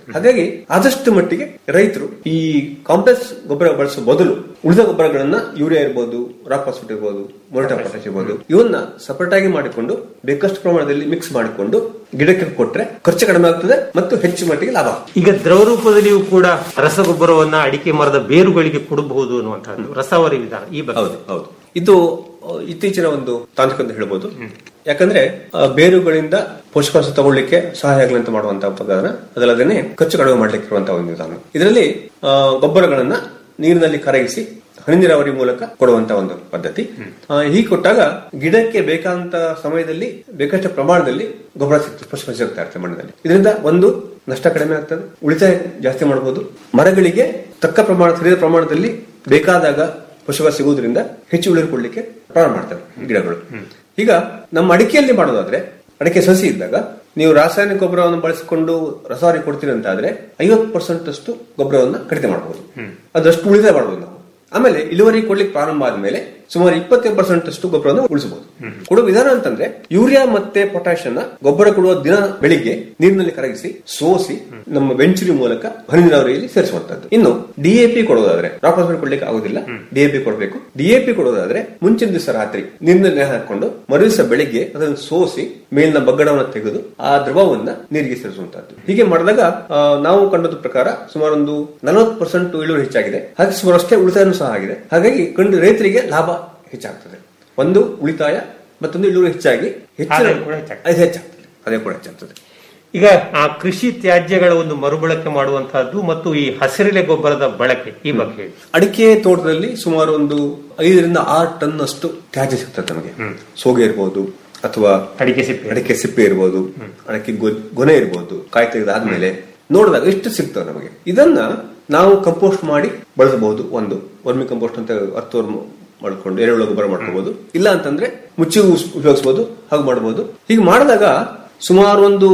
ಹಾಗಾಗಿ ಆದಷ್ಟು ಮಟ್ಟಿಗೆ ರೈತರು ಈ ಕಾಂಪ್ಲೆಕ್ಸ್ ಗೊಬ್ಬರ ಬಳಸುವ ಬದಲು ಉಳಿದ ಗೊಬ್ಬರಗಳನ್ನ ಯೂರಿಯಾ ಇರ್ಬೋದು ರಾಕ್ ಫಾಸ್ಫೇಟ್ ಇರ್ಬೋದು ಮೊರಟಾ ಪೊಟ್ಯಾಶ್ ಇರ್ಬೋದು ಇವನ್ನ ಸಪರೇಟ್ ಆಗಿ ಮಾಡಿಕೊಂಡು ಬೇಕಷ್ಟು ಪ್ರಮಾಣದಲ್ಲಿ ಮಿಕ್ಸ್ ಮಾಡಿಕೊಂಡು ಗಿಡಕ್ಕೆ ಕೊಟ್ರೆ ಖರ್ಚು ಕಡಿಮೆ ಆಗ್ತದೆ ಮತ್ತು ಹೆಚ್ಚು ಮಟ್ಟಿಗೆ ಲಾಭ ಆಗ್ತದೆ. ಈಗ ದ್ರವ ರೂಪದಲ್ಲಿಯೂ ಕೂಡ ರಸಗೊಬ್ಬರವನ್ನ ಅಡಿಕೆ ಮರದ ಬೇರುಗಳಿಗೆ ಕೊಡಬಹುದು ಅನ್ನುವಂಥದ್ದು ರಸವರಿ ವಿಧಾನ ಈ ಬಗ್ಗೆ ಹೌದು ಹೌದು ಇದು ಆ, ಇತ್ತೀಚಿನ ಒಂದು ತಾಂತ್ರಿಕ ಅಂತ ಹೇಳ್ಬೋದು ಯಾಕಂದ್ರೆ ಆ, ಬೇರುಗಳಿಂದ ಪೋಷಕಾಂಶ ತಗೊಳ್ಳಿಕ್ಕೆ ಸಹಾಯ ಆಗಲಿ ಅಂತ ಮಾಡುವಂತಹ ವಿಧಾನ ಅದಲ್ಲದೆ ಖರ್ಚು ಕಡಿಮೆ ಮಾಡ್ಲಿಕ್ಕೆ ಇರುವಂತಹ ಒಂದು ವಿಧಾನ ಇದರಲ್ಲಿ ಆ, ಗೊಬ್ಬರಗಳನ್ನ ನೀರಿನಲ್ಲಿ ಕರಗಿಸಿ ಹನಿ ನೀರಾವರಿ ಮೂಲಕ ಕೊಡುವಂತ ಒಂದು ಪದ್ಧತಿ ಆ, ಹೀಗೆ ಕೊಟ್ಟಾಗ ಗಿಡಕ್ಕೆ ಬೇಕಾದಂತ ಸಮಯದಲ್ಲಿ ಬೇಕಷ್ಟು ಪ್ರಮಾಣದಲ್ಲಿ ಗೊಬ್ಬರ ಸಿಗ್ತದೆ ಪೋಷಕಾಂಶ ಸಿಗ್ತಾ ಇರ್ತದೆ ಮಣ್ಣಿನಲ್ಲಿ ಇದರಿಂದ ಒಂದು ನಷ್ಟ ಕಡಿಮೆ ಆಗ್ತದೆ ಉಳಿತಾಯ ಜಾಸ್ತಿ ಮಾಡಬಹುದು ಮರಗಳಿಗೆ ತಕ್ಕ ಪ್ರಮಾಣ ಸರಿಯಾದ ಪ್ರಮಾಣದಲ್ಲಿ ಬೇಕಾದಾಗ ಪೋಷಕಾಂಶ ಸಿಗುವುದರಿಂದ ಹೆಚ್ಚು ಇಳುವರಿ ಕೊಡ್ಲಿಕ್ಕೆ ಪ್ರಾರಂಭ ಮಾಡ್ತವೆ ಗಿಡಗಳು ಈಗ ನಮ್ಮ ಅಡಿಕೆಯಲ್ಲಿ ಮಾಡೋದಾದ್ರೆ ಅಡಿಕೆ ಸಸಿ ಇದ್ದಾಗ ನೀವು ರಾಸಾಯನಿಕ ಗೊಬ್ಬರವನ್ನು ಬಳಸಿಕೊಂಡು ರಸವರಿ ಕೊಡ್ತೀರಿ ಅಂತ ಆದ್ರೆ ಐವತ್ತು ಪರ್ಸೆಂಟ್ ಅಷ್ಟು ಗೊಬ್ಬರವನ್ನ ಕಡಿಮೆ ಮಾಡಬಹುದು ಅದಷ್ಟು ಉಳಿತಾಯ ಮಾಡಬಹುದು ನಾವು ಆಮೇಲೆ ಇಳುವರಿ ಕೊಡ್ಲಿಕ್ಕೆ ಪ್ರಾರಂಭ ಆದ್ಮೇಲೆ ಸುಮಾರು ಇಪ್ಪತ್ತೈದು ಪರ್ಸೆಂಟ್ ಅಷ್ಟು ಗೊಬ್ಬರವನ್ನು ಉಳಿಸಬಹುದು ಕೊಡುವ ವಿಧಾನ ಅಂತಂದ್ರೆ ಯೂರಿಯಾ ಮತ್ತೆ ಪೊಟ್ಯಾಶ್ ಅನ್ನ ಗೊಬ್ಬರ ಕೊಡುವ ದಿನ ಬೆಳಿಗ್ಗೆ ನೀರಿನಲ್ಲಿ ಕರಗಿಸಿ ಸೋಸಿ ನಮ್ಮ ವೆಂಚುರಿ ಮೂಲಕ ಹನಿ ನೀರಾವರಿಯಲ್ಲಿ ಸೇರಿಸುವಂತದ್ದು ಇನ್ನು ಡಿಎಪಿ ಕೊಡೋದಾದ್ರೆ ರಾಪರ್ಸ್ಮೆಂಟ್ ಕೊಡ್ಲಿಕ್ಕೆ ಆಗುದಿಲ್ಲ ಡಿಎಪಿ ಕೊಡಬೇಕು ಡಿಎಪಿ ಕೊಡೋದಾದ್ರೆ ಮುಂಚಿನ ದಿವಸ ರಾತ್ರಿ ನೀರಿನಲ್ಲಿ ಹಾಕೊಂಡು ಮರು ದಿವಸ ಬೆಳಿಗ್ಗೆ ಅದನ್ನು ಸೋಸಿ ಮೇಲಿನ ಬಗ್ಗಡವನ್ನು ತೆಗೆದು ಆ ದ್ರವವನ್ನ ನೀರಿಗೆ ಸೇರಿಸುವಂತದ್ದು ಹೀಗೆ ಮಾಡಿದಾಗ ಆ, ನಾವು ಕಂಡದ ಪ್ರಕಾರ ಸುಮಾರು ಒಂದು ನಲವತ್ತು ಪರ್ಸೆಂಟ್ ಇಳುವರಿ ಹೆಚ್ಚಾಗಿದೆ ಹಾಗೆ ಸುಮಾರು ಅಷ್ಟೇ ಉಳಿತಾಯನೂ ಸಹ ಆಗಿದೆ ಹಾಗಾಗಿ ಕಂಡು ರೈತರಿಗೆ ಲಾಭ ಹೆಚ್ಚಾಗ್ತದೆ ಒಂದು ಉಳಿತಾಯ ಮತ್ತೊಂದು ಇಳುವರಿ ಹೆಚ್ಚಾಗಿ ಹೆಚ್ಚಿನ ಆದಾಯ ಕೂಡ ಹೆಚ್ಚಾಗ್ತದೆ. ಅದು ಹೆಚ್ಚಾಗ್ತದೆ ಅದೇ ಕೂಡ ಹೆಚ್ಚಾಗ್ತದೆ ಈಗ ಆ ಕೃಷಿ ತ್ಯಾಜ್ಯಗಳ ಒಂದು ಮರುಬಳಕೆ ಮಾಡುವಂತಹದ್ದು ಮತ್ತು ಈ ಹಸಿರೆಲೆ ಗೊಬ್ಬರದ ಬಳಕೆ ಈ ಬಗ್ಗೆ ಹೇಳಿ ಅಡಿಕೆ ತೋಟದಲ್ಲಿ ಸುಮಾರು ಒಂದು ಐದರಿಂದ ಆರು ಟನ್ ಅಷ್ಟು ತ್ಯಾಜ್ಯ ಸಿಗ್ತದೆ ನಮಗೆ ಸೋಗೆ ಇರ್ಬೋದು ಅಥವಾ ಅಡಿಕೆ ಸಿಪ್ಪೆ ಅಡಿಕೆ ಸಿಪ್ಪೆ ಇರ್ಬೋದು ಅಡಿಕೆ ಗೊ- ಗೊನೆ ಇರ್ಬೋದು ಕಾಯಿ ತೆಗೆದಾದ್ಮೇಲೆ ನೋಡಿದಾಗ ಎಷ್ಟು ಸಿಗ್ತದೆ ನಮಗೆ ಇದನ್ನ ನಾವು ಕಂಪೋಸ್ಟ್ ಮಾಡಿ ಬಳಸಬಹುದು ಒಂದು ವರ್ಮಿ ಕಂಪೋಸ್ಟ್ ಅಂತ ಅರ್ಥವರ್ಮ ಮಾಡ್ಕೊಂಡು ಎರೆಹುಳ ಗೊಬ್ಬರ ಮಾಡ್ಕೋಬಹುದು ಇಲ್ಲ ಅಂತಂದ್ರೆ ಮುಚ್ಚಿ ಉಪಯೋಗಿಸಬಹುದು ಹಾಗೆ ಮಾಡಬಹುದು ಹೀಗೆ ಮಾಡಿದಾಗ ಸುಮಾರು ಒಂದು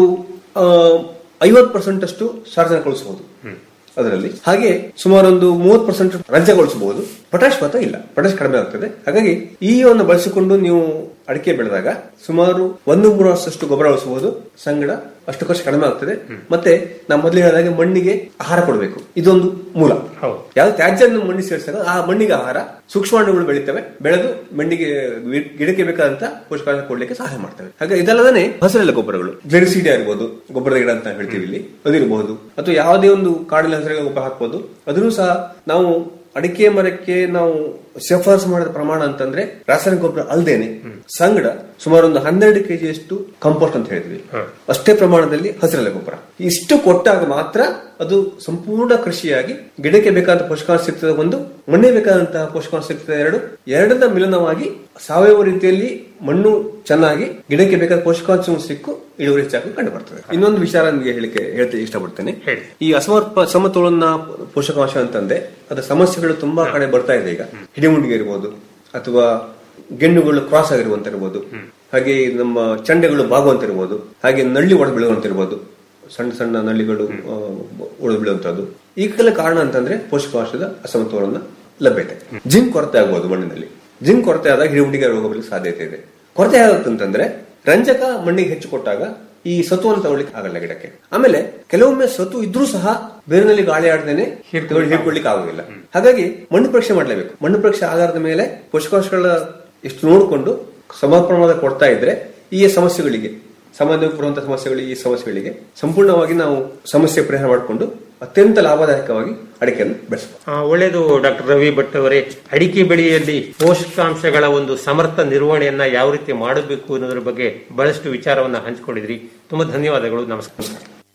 ಐವತ್ತು ಪರ್ಸೆಂಟ್ ಅಷ್ಟು ಸಾರ್ವಜನಿಕ ಉಳಿಸಬಹುದು ಅದರಲ್ಲಿ ಹಾಗೆ ಸುಮಾರು ಒಂದು ಮೂವತ್ತು ಪರ್ಸೆಂಟ್ ರಂಜಗೊಳಿಸಬಹುದು ಪೊಟ್ಯಾಶ್ ಮಾತ್ರ ಇಲ್ಲ ಪೊಟ್ಯಾಶ್ ಕಡಿಮೆ ಆಗ್ತದೆ ಹಾಗಾಗಿ ಈ ಒಂದು ಬಳಸಿಕೊಂಡು ನೀವು ಅಡಿಕೆ ಬೆಳೆದಾಗ ಸುಮಾರು ಒಂದು ಮೂರು ವರ್ಷದಷ್ಟು ಗೊಬ್ಬರ ಬಳಸಬಹುದು ಸಂಗಡ ಅಷ್ಟು ಖರ್ಚು ಕಡಿಮೆ ಆಗ್ತದೆ ಮತ್ತೆ ನಾವು ಮೊದಲು ಹೇಳಿದಾಗೆ ಮಣ್ಣಿಗೆ ಆಹಾರ ಕೊಡಬೇಕು ಇದೊಂದು ಮೂಲ ಹೌದು ಯಾವ ತ್ಯಾಜ್ಯವನ್ನು ಮಣ್ಣಿಗೆ ಸೇರಿಸಿದಾಗ ಆ ಮಣ್ಣಿಗೆ ಆಹಾರ ಸೂಕ್ಷ್ಮಾಣುಗಳು ಬೆಳಿತವೆ ಬೆಳೆದು ಮಣ್ಣಿಗೆ ಗಿ- ಗಿಡಕ್ಕೆ ಬೇಕಾದಂತ ಪೋಷಕಾಂಶ ಕೊಡ್ಲಿಕ್ಕೆ ಸಹಾಯ ಮಾಡ್ತವೆ ಹಾಗೆ ಇದಲ್ಲದೇ ಹಸಿರೆಲ್ಲ ಗೊಬ್ಬರಗಳು ಗ್ಲಿರಿಸಿಡಿಯಾ ಇರ್ಬೋದು ಗೊಬ್ಬರದ ಗಿಡ ಅಂತ ಹೇಳ್ತೀವಿ ಇಲ್ಲಿ ಅದಿರಬಹುದು ಅಥವಾ ಯಾವುದೇ ಒಂದು ಕಾಡಿನ ಹಸಿರೆಲೆ ಗೊಬ್ಬರ ಹಾಕ್ಬೋದು ಅದನ್ನು ಸಹ ನಾವು ಅಡಿಕೆ ಮರಕ್ಕೆ ನಾವು ಶಿಫಾರಸು ಮಾಡಿದ ಪ್ರಮಾಣ ಅಂತಂದ್ರೆ ರಾಸಾಯನಿಕ ಗೊಬ್ಬರ ಅಲ್ದೇನೆ ಸಂಗಡ ಸುಮಾರು ಒಂದು ಹನ್ನೆರಡು ಕೆಜಿಯಷ್ಟು ಕಂಪೋಸ್ಟ್ ಅಂತ ಹೇಳಿದ್ವಿ ಅಷ್ಟೇ ಪ್ರಮಾಣದಲ್ಲಿ ಹಸಿರೆಲೆ ಗೊಬ್ಬರ ಇಷ್ಟು ಕೊಟ್ಟಾಗ ಮಾತ್ರ ಅದು ಸಂಪೂರ್ಣ ಕೃಷಿಯಾಗಿ ಗಿಡಕ್ಕೆ ಬೇಕಾದ ಪೋಷಕಾಂಶ ಸಿಗ್ತದೆ ಒಂದು ಮಣ್ಣಿಗೆ ಬೇಕಾದಂತಹ ಪೋಷಕಾಂಶ ಸಿಗ್ತದೆ ಎರಡು ಎರಡನ್ನ ಮಿಲನವಾಗಿ ಸಾವಯವ ರೀತಿಯಲ್ಲಿ ಮಣ್ಣು ಚೆನ್ನಾಗಿ ಗಿಡಕ್ಕೆ ಬೇಕಾದ ಪೋಷಕಾಂಶ ಸಿಕ್ಕು ಇಳುವರಿ ಹೆಚ್ಚಾಗಿ ಕಂಡು ಬರ್ತದೆ ಇನ್ನೊಂದು ವಿಚಾರ ನಿಮಗೆ ಹೇಳಿಕೆ ಹೇಳ್ತಾ ಇಷ್ಟಪಡ್ತೇನೆ ಹೇಳಿ. ಈ ಅಸಮರ್ಪ ಸಮತೋಲನ ಪೋಷಕಾಂಶ ಅಂತಂದ್ರೆ ಅದರ ಸಮಸ್ಯೆಗಳು ತುಂಬಾ ಕಡೆ ಬರ್ತಾ ಇದೆ ಈಗ ಹಿಡಿಮುಂಡಿಗೆ ಇರ್ಬೋದು ಅಥವಾ ಗೆಣ್ಣುಗಳು ಕ್ರಾಸ್ ಆಗಿರುವಂತಿರ್ಬೋದು ಹಾಗೆ ನಮ್ಮ ಚಂಡೆಗಳು ಬಾಗುವಂತಿರ್ಬೋದು ಹಾಗೆ ನಳ್ಳಿ ಒಡೆದು ಬೀಳುವಂತಿರ್ಬೋದು ಸಣ್ಣ ಸಣ್ಣ ನಳ್ಳಿಗಳು ಒಡೆದು ಬೀಳುವಂತದ್ದು ಈಗೆಲ್ಲ ಕಾರಣ ಅಂತಂದ್ರೆ ಪೋಷಕಾಂಶದ ಅಸಮತೋಲನ ಲಭ್ಯತೆ ಜಿಂಕ್ ಕೊರತೆ ಆಗ್ಬೋದು ಮಣ್ಣಿನಲ್ಲಿ ಜಿಂಕ್ ಕೊರತೆ ಆದಾಗ ಹಿಡಿಮುಂಡಿಗೆ ರೋಗ ಬರಲಿಕ್ಕೆ ಸಾಧ್ಯತೆ ಇದೆ ಕೊರತೆ ಆಗುತ್ತಂತಂದ್ರೆ ರಂಜಕ ಮಣ್ಣಿಗೆ ಹೆಚ್ಚು ಕೊಟ್ಟಾಗ ಈ ಸತ್ವವನ್ನು ತಗೊಳ್ಳಿಕ್ಕೆ ಆಗಲ್ಲ ಗಿಡಕ್ಕೆ ಆಮೇಲೆ ಕೆಲವೊಮ್ಮೆ ಸತು ಇದ್ರೂ ಸಹ ಬೇರಿನಲ್ಲಿ ಗಾಳಿ ಆಡದೇನೆ ಹೀರ್ಕೊಳ್ಳಿಕ್ಕೆ ಆಗೋದಿಲ್ಲ ಹಾಗಾಗಿ ಮಣ್ಣು ಪರೀಕ್ಷೆ ಮಾಡಲೇಬೇಕು ಮಣ್ಣು ಪರೀಕ್ಷೆ ಆಧಾರದ ಮೇಲೆ ಪೋಷಕಾಂಶಗಳ ಎಷ್ಟು ನೋಡಿಕೊಂಡು ಸಮ ಪ್ರಮಾಣದ ಕೊಡ್ತಾ ಇದ್ರೆ ಈ ಸಮಸ್ಯೆಗಳಿಗೆ ಸಾಮಾನ್ಯವಾಗಿ ಬರುವಂತಹ ಸಮಸ್ಯೆಗಳಿಗೆ ಈ ಸಮಸ್ಯೆಗಳಿಗೆ ಸಂಪೂರ್ಣವಾಗಿ ನಾವು ಸಮಸ್ಯೆ ಪರಿಹಾರ ಮಾಡಿಕೊಂಡು ಅತ್ಯಂತ ಲಾಭದಾಯಕವಾಗಿ ಅಡಿಕೆಯನ್ನು ಬೆಳೆಸಬಹುದು ಆ, ಒಳ್ಳೆಯದು ಡಾಕ್ಟರ್ ರವಿ ಭಟ್ ಅವರೇ ಅಡಿಕೆ ಬೆಳೆಯಲ್ಲಿ ಪೋಷಕಾಂಶಗಳ ಒಂದು ಸಮರ್ಥ ನಿರ್ವಹಣೆಯನ್ನ ಯಾವ ರೀತಿ ಮಾಡಬೇಕು ಅನ್ನೋದ್ರ ಬಗ್ಗೆ ಬಹಳಷ್ಟು ವಿಚಾರವನ್ನ ಹಂಚಿಕೊಂಡಿದ್ರಿ ತುಂಬಾ ಧನ್ಯವಾದಗಳು ನಮಸ್ಕಾರ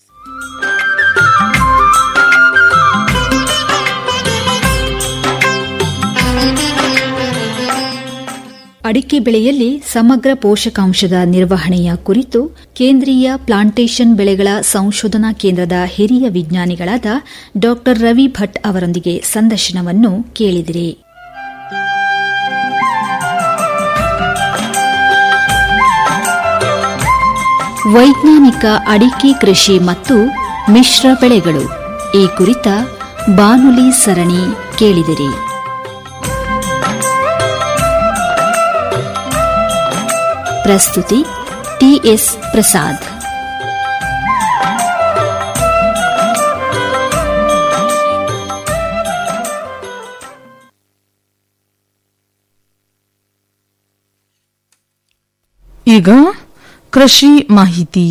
ಅಡಿಕೆ ಬೆಳೆಯಲ್ಲಿ ಸಮಗ್ರ ಪೋಷಕಾಂಶದ ನಿರ್ವಹಣೆಯ ಕುರಿತು ಕೇಂದ್ರೀಯ ಪ್ಲಾಂಟೇಶನ್ ಬೆಳೆಗಳ ಸಂಶೋಧನಾ ಕೇಂದ್ರದ ಹಿರಿಯ ವಿಜ್ಞಾನಿಗಳಾದ ಡಾ ರವಿ ಭಟ್ ಅವರೊಂದಿಗೆ ಸಂದರ್ಶನವನ್ನು ಕೇಳಿದಿರಿ ವೈಜ್ಞಾನಿಕ ಅಡಿಕೆ ಕೃಷಿ ಮತ್ತು ಮಿಶ್ರ ಬೆಳೆಗಳು ಈ ಕುರಿತ ಬಾನುಲಿ ಸರಣಿ ಕೇಳಿದಿರಿ ಪ್ರಸ್ತುತಿ ಟಿಎಸ್ ಪ್ರಸಾದ್ ಈಗ ಕೃಷಿ ಮಾಹಿತಿ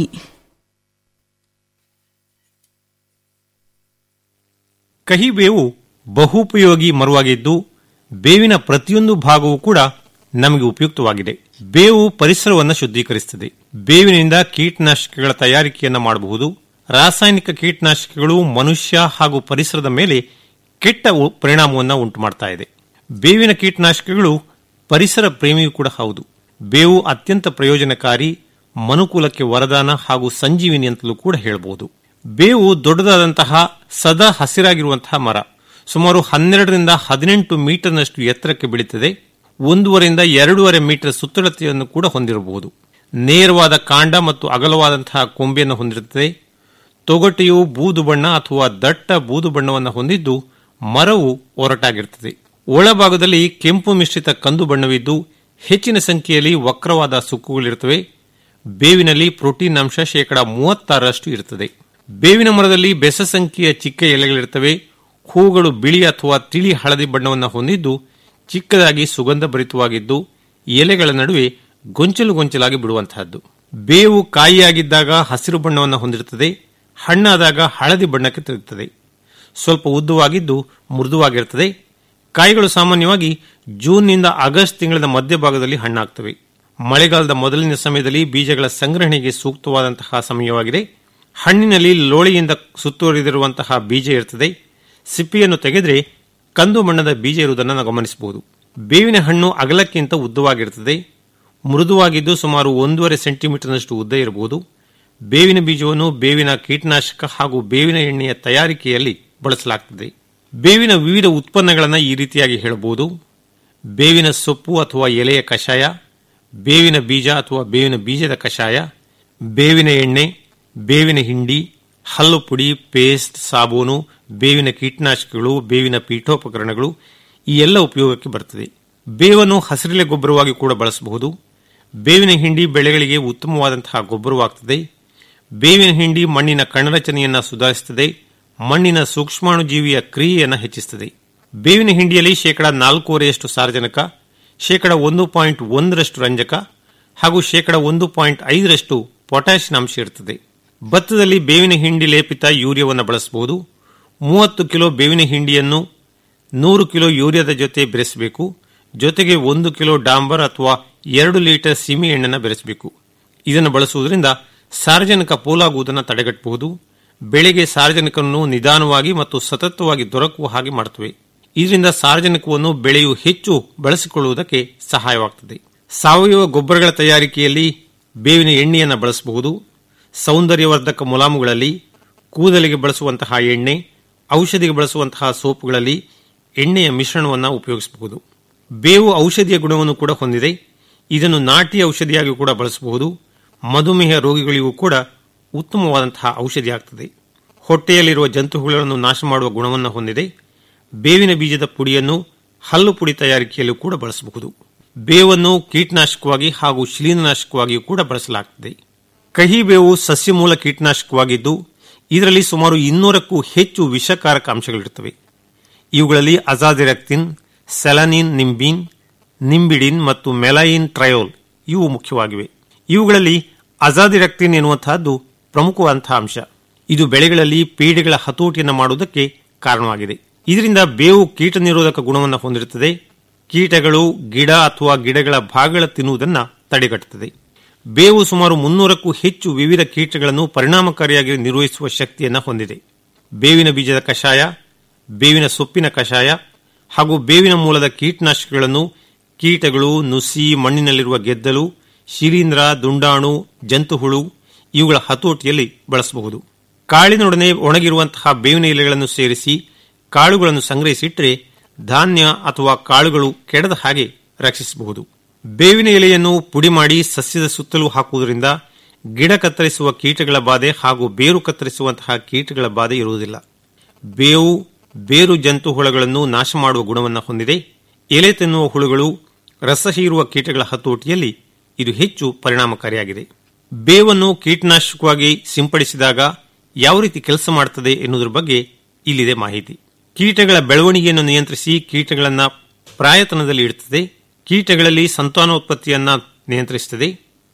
ಕಹಿ ಬೇವು ಬಹುಪಯೋಗಿ ಮರವಾಗಿದ್ದು ಬೇವಿನ ಪ್ರತಿಯೊಂದು ಭಾಗವೂ ಕೂಡ ನಮಗೆ ಉಪಯುಕ್ತವಾಗಿದೆ ಬೇವು ಪರಿಸರವನ್ನು ಶುದ್ಧೀಕರಿಸುತ್ತದೆ ಬೇವಿನಿಂದ ಕೀಟನಾಶಕಗಳ ತಯಾರಿಕೆಯನ್ನು ಮಾಡಬಹುದು ರಾಸಾಯನಿಕ ಕೀಟನಾಶಕಗಳು ಮನುಷ್ಯ ಹಾಗೂ ಪರಿಸರದ ಮೇಲೆ ಕೆಟ್ಟ ಉ- ಪರಿಣಾಮವನ್ನು ಉಂಟು ಮಾಡ್ತಾ ಇದೆ ಬೇವಿನ ಕೀಟನಾಶಕಗಳು ಪರಿಸರ ಪ್ರೇಮಿಯೂ ಕೂಡ ಹೌದು ಬೇವು ಅತ್ಯಂತ ಪ್ರಯೋಜನಕಾರಿ ಮನುಕುಲಕ್ಕೆ ವರದಾನ ಹಾಗೂ ಸಂಜೀವಿನಿ ಅಂತಲೂ ಕೂಡ ಹೇಳಬಹುದು ಬೇವು ದೊಡ್ಡದಾದಂತಹ ಸದಾ ಹಸಿರಾಗಿರುವಂತಹ ಮರ ಸುಮಾರು ಹನ್ನೆರಡರಿಂದ ಹದಿನೆಂಟು ಮೀಟರ್ನಷ್ಟು ಎತ್ತರಕ್ಕೆ ಬೆಳೀತದೆ ಒಂದೂವರೆಯಿಂದ ಎರಡೂವರೆ ಮೀಟರ್ ಸುತ್ತಳತೆಯನ್ನು ಕೂಡ ಹೊಂದಿರಬಹುದು ನೇರವಾದ ಕಾಂಡ ಮತ್ತು ಅಗಲವಾದಂತಹ ಕೊಂಬೆಯನ್ನು ಹೊಂದಿರುತ್ತದೆ ತೊಗಟೆಯು ಬೂದು ಬಣ್ಣ ಅಥವಾ ದಟ್ಟ ಬೂದು ಬಣ್ಣವನ್ನು ಹೊಂದಿದ್ದು ಮರವು ಒರಟಾಗಿರುತ್ತದೆ ಒಳಭಾಗದಲ್ಲಿ ಕೆಂಪು ಮಿಶ್ರಿತ ಕಂದು ಬಣ್ಣವಿದ್ದು ಹೆಚ್ಚಿನ ಸಂಖ್ಯೆಯಲ್ಲಿ ವಕ್ರವಾದ ಸುಕ್ಕುಗಳಿರುತ್ತವೆ ಬೇವಿನಲ್ಲಿ ಪ್ರೋಟೀನ್ ಅಂಶ ಶೇಕಡ ಮೂವತ್ತಾರರಷ್ಟು ಇರುತ್ತದೆ ಬೇವಿನ ಮರದಲ್ಲಿ ಬೆಸ ಸಂಖ್ಯೆಯ ಚಿಕ್ಕ ಎಲೆಗಳಿರುತ್ತವೆ ಹೂಗಳು ಬಿಳಿ ಅಥವಾ ತಿಳಿ ಹಳದಿ ಬಣ್ಣವನ್ನು ಹೊಂದಿದ್ದು ಚಿಕ್ಕದಾಗಿ ಸುಗಂಧ ಭರಿತವಾಗಿದ್ದು ಎಲೆಗಳ ನಡುವೆ ಗೊಂಚಲು ಗೊಂಚಲಾಗಿ ಬಿಡುವಂತಹದ್ದು ಬೇವು ಕಾಯಿಯಾಗಿದ್ದಾಗ ಹಸಿರು ಬಣ್ಣವನ್ನು ಹೊಂದಿರುತ್ತದೆ ಹಣ್ಣಾದಾಗ ಹಳದಿ ಬಣ್ಣಕ್ಕೆ ತಿರುಗುತ್ತದೆ ಸ್ವಲ್ಪ ಉದ್ದವಾಗಿದ್ದು ಮೃದುವಾಗಿರುತ್ತದೆ ಕಾಯಿಗಳು ಸಾಮಾನ್ಯವಾಗಿ ಜೂನ್ನಿಂದ ಆಗಸ್ಟ್ ತಿಂಗಳ ಮಧ್ಯಭಾಗದಲ್ಲಿ ಹಣ್ಣಾಗ್ತವೆ ಮಳೆಗಾಲದ ಮೊದಲಿನ ಸಮಯದಲ್ಲಿ ಬೀಜಗಳ ಸಂಗ್ರಹಣೆಗೆ ಸೂಕ್ತವಾದಂತಹ ಸಮಯವಾಗಿದೆ ಹಣ್ಣಿನಲ್ಲಿ ಲೋಳೆಯಿಂದ ಸುತ್ತುವರಿದಿರುವಂತಹ ಬೀಜ ಇರುತ್ತದೆ ಸಿಪ್ಪಿಯನ್ನು ತೆಗೆದರೆ ಕಂದು ಬಣ್ಣದ ಬೀಜ ಇರುವುದನ್ನು ನಾವು ಗಮನಿಸಬಹುದು ಬೇವಿನ ಹಣ್ಣು ಅಗಲಕ್ಕಿಂತ ಉದ್ದವಾಗಿರುತ್ತದೆ ಮೃದುವಾಗಿದ್ದು ಸುಮಾರು ಒಂದೂವರೆ ಸೆಂಟಿಮೀಟರ್ನಷ್ಟು ಉದ್ದ ಇರಬಹುದು ಬೇವಿನ ಬೀಜವನ್ನು ಬೇವಿನ ಕೀಟನಾಶಕ ಹಾಗೂ ಬೇವಿನ ಎಣ್ಣೆಯ ತಯಾರಿಕೆಯಲ್ಲಿ ಬಳಸಲಾಗುತ್ತದೆ ಬೇವಿನ ವಿವಿಧ ಉತ್ಪನ್ನಗಳನ್ನು ಈ ರೀತಿಯಾಗಿ ಹೇಳಬಹುದು ಬೇವಿನ ಸೊಪ್ಪು ಅಥವಾ ಎಲೆಯ ಕಷಾಯ ಬೇವಿನ ಬೀಜ ಅಥವಾ ಬೇವಿನ ಬೀಜದ ಕಷಾಯ ಬೇವಿನ ಎಣ್ಣೆ ಬೇವಿನ ಹಿಂಡಿ ಹಲ್ಲು ಪುಡಿ ಪೇಸ್ಟ್ ಸಾಬೂನು ಬೇವಿನ ಕೀಟನಾಶಕಗಳು ಬೇವಿನ ಪೀಠೋಪಕರಣಗಳು ಈ ಎಲ್ಲ ಉಪಯೋಗಕ್ಕೆ ಬರುತ್ತದೆ ಬೇವನ್ನು ಹಸಿರೆಲೆ ಗೊಬ್ಬರವಾಗಿ ಕೂಡ ಬಳಸಬಹುದು ಬೇವಿನ ಹಿಂಡಿ ಬೆಳೆಗಳಿಗೆ ಉತ್ತಮವಾದಂತಹ ಗೊಬ್ಬರವಾಗುತ್ತದೆ ಬೇವಿನ ಹಿಂಡಿ ಮಣ್ಣಿನ ಕಣರಚನೆಯನ್ನು ಸುಧಾರಿಸುತ್ತದೆ ಮಣ್ಣಿನ ಸೂಕ್ಷ್ಮಾಣುಜೀವಿಯ ಕ್ರಿಯೆಯನ್ನು ಹೆಚ್ಚಿಸುತ್ತದೆ ಬೇವಿನ ಹಿಂಡಿಯಲ್ಲಿ ಶೇಕಡ ನಾಲ್ಕೂವರೆಯಷ್ಟು ಸಾರಜನಕ ಶೇಕಡ ಒಂದು ಪಾಯಿಂಟ್ ಒಂದರಷ್ಟು ರಂಜಕ ಹಾಗೂ ಶೇಕಡ ಒಂದು ಪಾಯಿಂಟ್ ಐದರಷ್ಟು ಪೊಟ್ಯಾಷಿಯಂ ಅಂಶ ಇರುತ್ತದೆ ಭತ್ತದಲ್ಲಿ ಬೇವಿನ ಹಿಂಡಿ ಲೇಪಿತ ಯೂರಿಯಾವನ್ನು ಬಳಸಬಹುದು ಮೂವತ್ತು ಕಿಲೋ ಬೇವಿನ ಹಿಂಡಿಯನ್ನು ನೂರು ಕಿಲೋ ಯೂರಿಯಾದ ಜೊತೆ ಬೆರೆಸಬೇಕು ಜೊತೆಗೆ ಒಂದು ಕಿಲೋ ಡಾಂಬರ್ ಅಥವಾ ಎರಡು ಲೀಟರ್ ಸಿಮಿ ಎಣ್ಣೆನ ಬೆರೆಸಬೇಕು ಇದನ್ನು ಬಳಸುವುದರಿಂದ ಸಾರ್ವಜನಿಕ ಪೋಲಾಗುವುದನ್ನು ತಡೆಗಟ್ಟಬಹುದು ಬೆಳೆಗೆ ಸಾರ್ವಜನಿಕವನ್ನು ನಿಧಾನವಾಗಿ ಮತ್ತು ಸತತವಾಗಿ ದೊರಕುವ ಹಾಗೆ ಮಾಡುತ್ತವೆ ಇದರಿಂದ ಸಾರ್ವಜನಿಕವನ್ನು ಬೆಳೆಯು ಹೆಚ್ಚು ಬಳಸಿಕೊಳ್ಳುವುದಕ್ಕೆ ಸಹಾಯವಾಗುತ್ತದೆ ಸಾವಯವ ಗೊಬ್ಬರಗಳ ತಯಾರಿಕೆಯಲ್ಲಿ ಬೇವಿನ ಎಣ್ಣೆಯನ್ನು ಬಳಸಬಹುದು ಸೌಂದರ್ಯವರ್ಧಕ ಮುಲಾಮುಗಳಲ್ಲಿ ಕೂದಲಿಗೆ ಬಳಸುವಂತಹ ಎಣ್ಣೆ ಔಷಧಿಗೆ ಬಳಸುವಂತಹ ಸೋಪುಗಳಲ್ಲಿ ಎಣ್ಣೆಯ ಮಿಶ್ರಣವನ್ನು ಉಪಯೋಗಿಸಬಹುದು ಬೇವು ಔಷಧಿಯ ಗುಣವನ್ನು ಕೂಡ ಹೊಂದಿದೆ ಇದನ್ನು ನಾಟಿ ಔಷಧಿಯಾಗಿ ಕೂಡ ಬಳಸಬಹುದು ಮಧುಮೇಹ ರೋಗಿಗಳಿಗೂ ಕೂಡ ಉತ್ತಮವಾದಂತಹ ಔಷಧಿಯಾಗುತ್ತದೆ ಹೊಟ್ಟೆಯಲ್ಲಿರುವ ಜಂತುಹುಗಳನ್ನು ನಾಶ ಮಾಡುವ ಗುಣವನ್ನು ಹೊಂದಿದೆ ಬೇವಿನ ಬೀಜದ ಪುಡಿಯನ್ನು ಹಲ್ಲು ಪುಡಿ ತಯಾರಿಕೆಯಲ್ಲೂ ಕೂಡ ಬಳಸಬಹುದು ಬೇವನ್ನು ಕೀಟನಾಶಕವಾಗಿ ಹಾಗೂ ಶಿಲೀಂಧ್ರನಾಶಕವಾಗಿಯೂ ಕೂಡ ಬಳಸಲಾಗುತ್ತದೆ ಕಹಿ ಬೇವು ಸಸ್ಯಮೂಲ ಕೀಟನಾಶಕವಾಗಿದ್ದು ಇದರಲ್ಲಿ ಸುಮಾರು ಇನ್ನೂರಕ್ಕೂ ಹೆಚ್ಚು ವಿಷಕಾರಕ ಅಂಶಗಳಿರುತ್ತವೆ ಇವುಗಳಲ್ಲಿ ಅಜಾದಿರಕ್ತಿನ್ ಸೆಲನಿನ್ ನಿಂಬಿನ್ ನಿಂಬಿಡಿನ್ ಮತ್ತು ಮೆಲೈನ್ ಟ್ರಯೋಲ್ ಇವು ಮುಖ್ಯವಾಗಿವೆ ಇವುಗಳಲ್ಲಿ ಅಜಾದಿರಕ್ತಿನ್ ಎನ್ನುವಂತಹದ್ದು ಪ್ರಮುಖವಾದಂತಹ ಅಂಶ ಇದು ಬೆಳೆಗಳಲ್ಲಿ ಪೀಡೆಗಳ ಹತೋಟಿಯನ್ನು ಮಾಡುವುದಕ್ಕೆ ಕಾರಣವಾಗಿದೆ ಇದರಿಂದ ಬೇವು ಕೀಟ ನಿರೋಧಕ ಗುಣವನ್ನು ಹೊಂದಿರುತ್ತದೆ ಕೀಟಗಳು ಗಿಡ ಅಥವಾ ಗಿಡಗಳ ಭಾಗಗಳ ತಿನ್ನುವುದನ್ನು ತಡೆಗಟ್ಟುತ್ತದೆ ಬೇವು ಸುಮಾರು ಮುನ್ನೂರಕ್ಕೂ ಹೆಚ್ಚು ವಿವಿಧ ಕೀಟಗಳನ್ನು ಪರಿಣಾಮಕಾರಿಯಾಗಿ ನಿರ್ವಹಿಸುವ ಶಕ್ತಿಯನ್ನು ಹೊಂದಿದೆ ಬೇವಿನ ಬೀಜದ ಕಷಾಯ ಬೇವಿನ ಸೊಪ್ಪಿನ ಕಷಾಯ ಹಾಗೂ ಬೇವಿನ ಮೂಲದ ಕೀಟನಾಶಕಗಳನ್ನು ಕೀಟಗಳು ನುಸಿ ಮಣ್ಣಿನಲ್ಲಿರುವ ಗೆದ್ದಲು ಶಿಲೀಂಧ್ರ ದುಂಡಾಣು ಜಂತುಹುಳು ಇವುಗಳ ಹತೋಟಿಯಲ್ಲಿ ಬಳಸಬಹುದು ಕಾಳಿನೊಡನೆ ಒಣಗಿರುವಂತಹ ಬೇವಿನ ಎಲೆಗಳನ್ನು ಸೇರಿಸಿ ಕಾಳುಗಳನ್ನು ಸಂಗ್ರಹಿಸಿಟ್ಟರೆ ಧಾನ್ಯ ಅಥವಾ ಕಾಳುಗಳು ಕೆಡದ ಹಾಗೆ ರಕ್ಷಿಸಬಹುದು ಬೇವಿನ ಎಲೆಯನ್ನು ಪುಡಿ ಮಾಡಿ ಸಸ್ಯದ ಸುತ್ತಲೂ ಹಾಕುವುದರಿಂದ ಗಿಡ ಕತ್ತರಿಸುವ ಕೀಟಗಳ ಬಾಧೆ ಹಾಗೂ ಬೇರು ಕತ್ತರಿಸುವಂತಹ ಕೀಟಗಳ ಬಾಧೆ ಇರುವುದಿಲ್ಲ ಬೇವು ಬೇರು ಜಂತು ಹುಳಗಳನ್ನು ನಾಶ ಮಾಡುವ ಗುಣವನ್ನು ಹೊಂದಿದೆ ಎಲೆ ತಿನ್ನುವ ಹುಳುಗಳು ರಸ ಹೀರುವ ಕೀಟಗಳ ಹತೋಟಿಯಲ್ಲಿ ಇದು ಹೆಚ್ಚು ಪರಿಣಾಮಕಾರಿಯಾಗಿದೆ ಬೇವನ್ನು ಕೀಟನಾಶಕವಾಗಿ ಸಿಂಪಡಿಸಿದಾಗ ಯಾವ ರೀತಿ ಕೆಲಸ ಮಾಡುತ್ತದೆ ಎನ್ನುವುದರ ಬಗ್ಗೆ ಇಲ್ಲಿದೆ ಮಾಹಿತಿ ಕೀಟಗಳ ಬೆಳವಣಿಗೆಯನ್ನು ನಿಯಂತ್ರಿಸಿ ಕೀಟಗಳನ್ನು ಪ್ರಾಯತನದಲ್ಲಿ ಇಡುತ್ತದೆ ಕೀಟಗಳಲ್ಲಿ ಸಂತಾನೋತ್ಪತ್ತಿಯನ್ನ ನಿಯಂತ್ರಿಸುತ್ತದೆ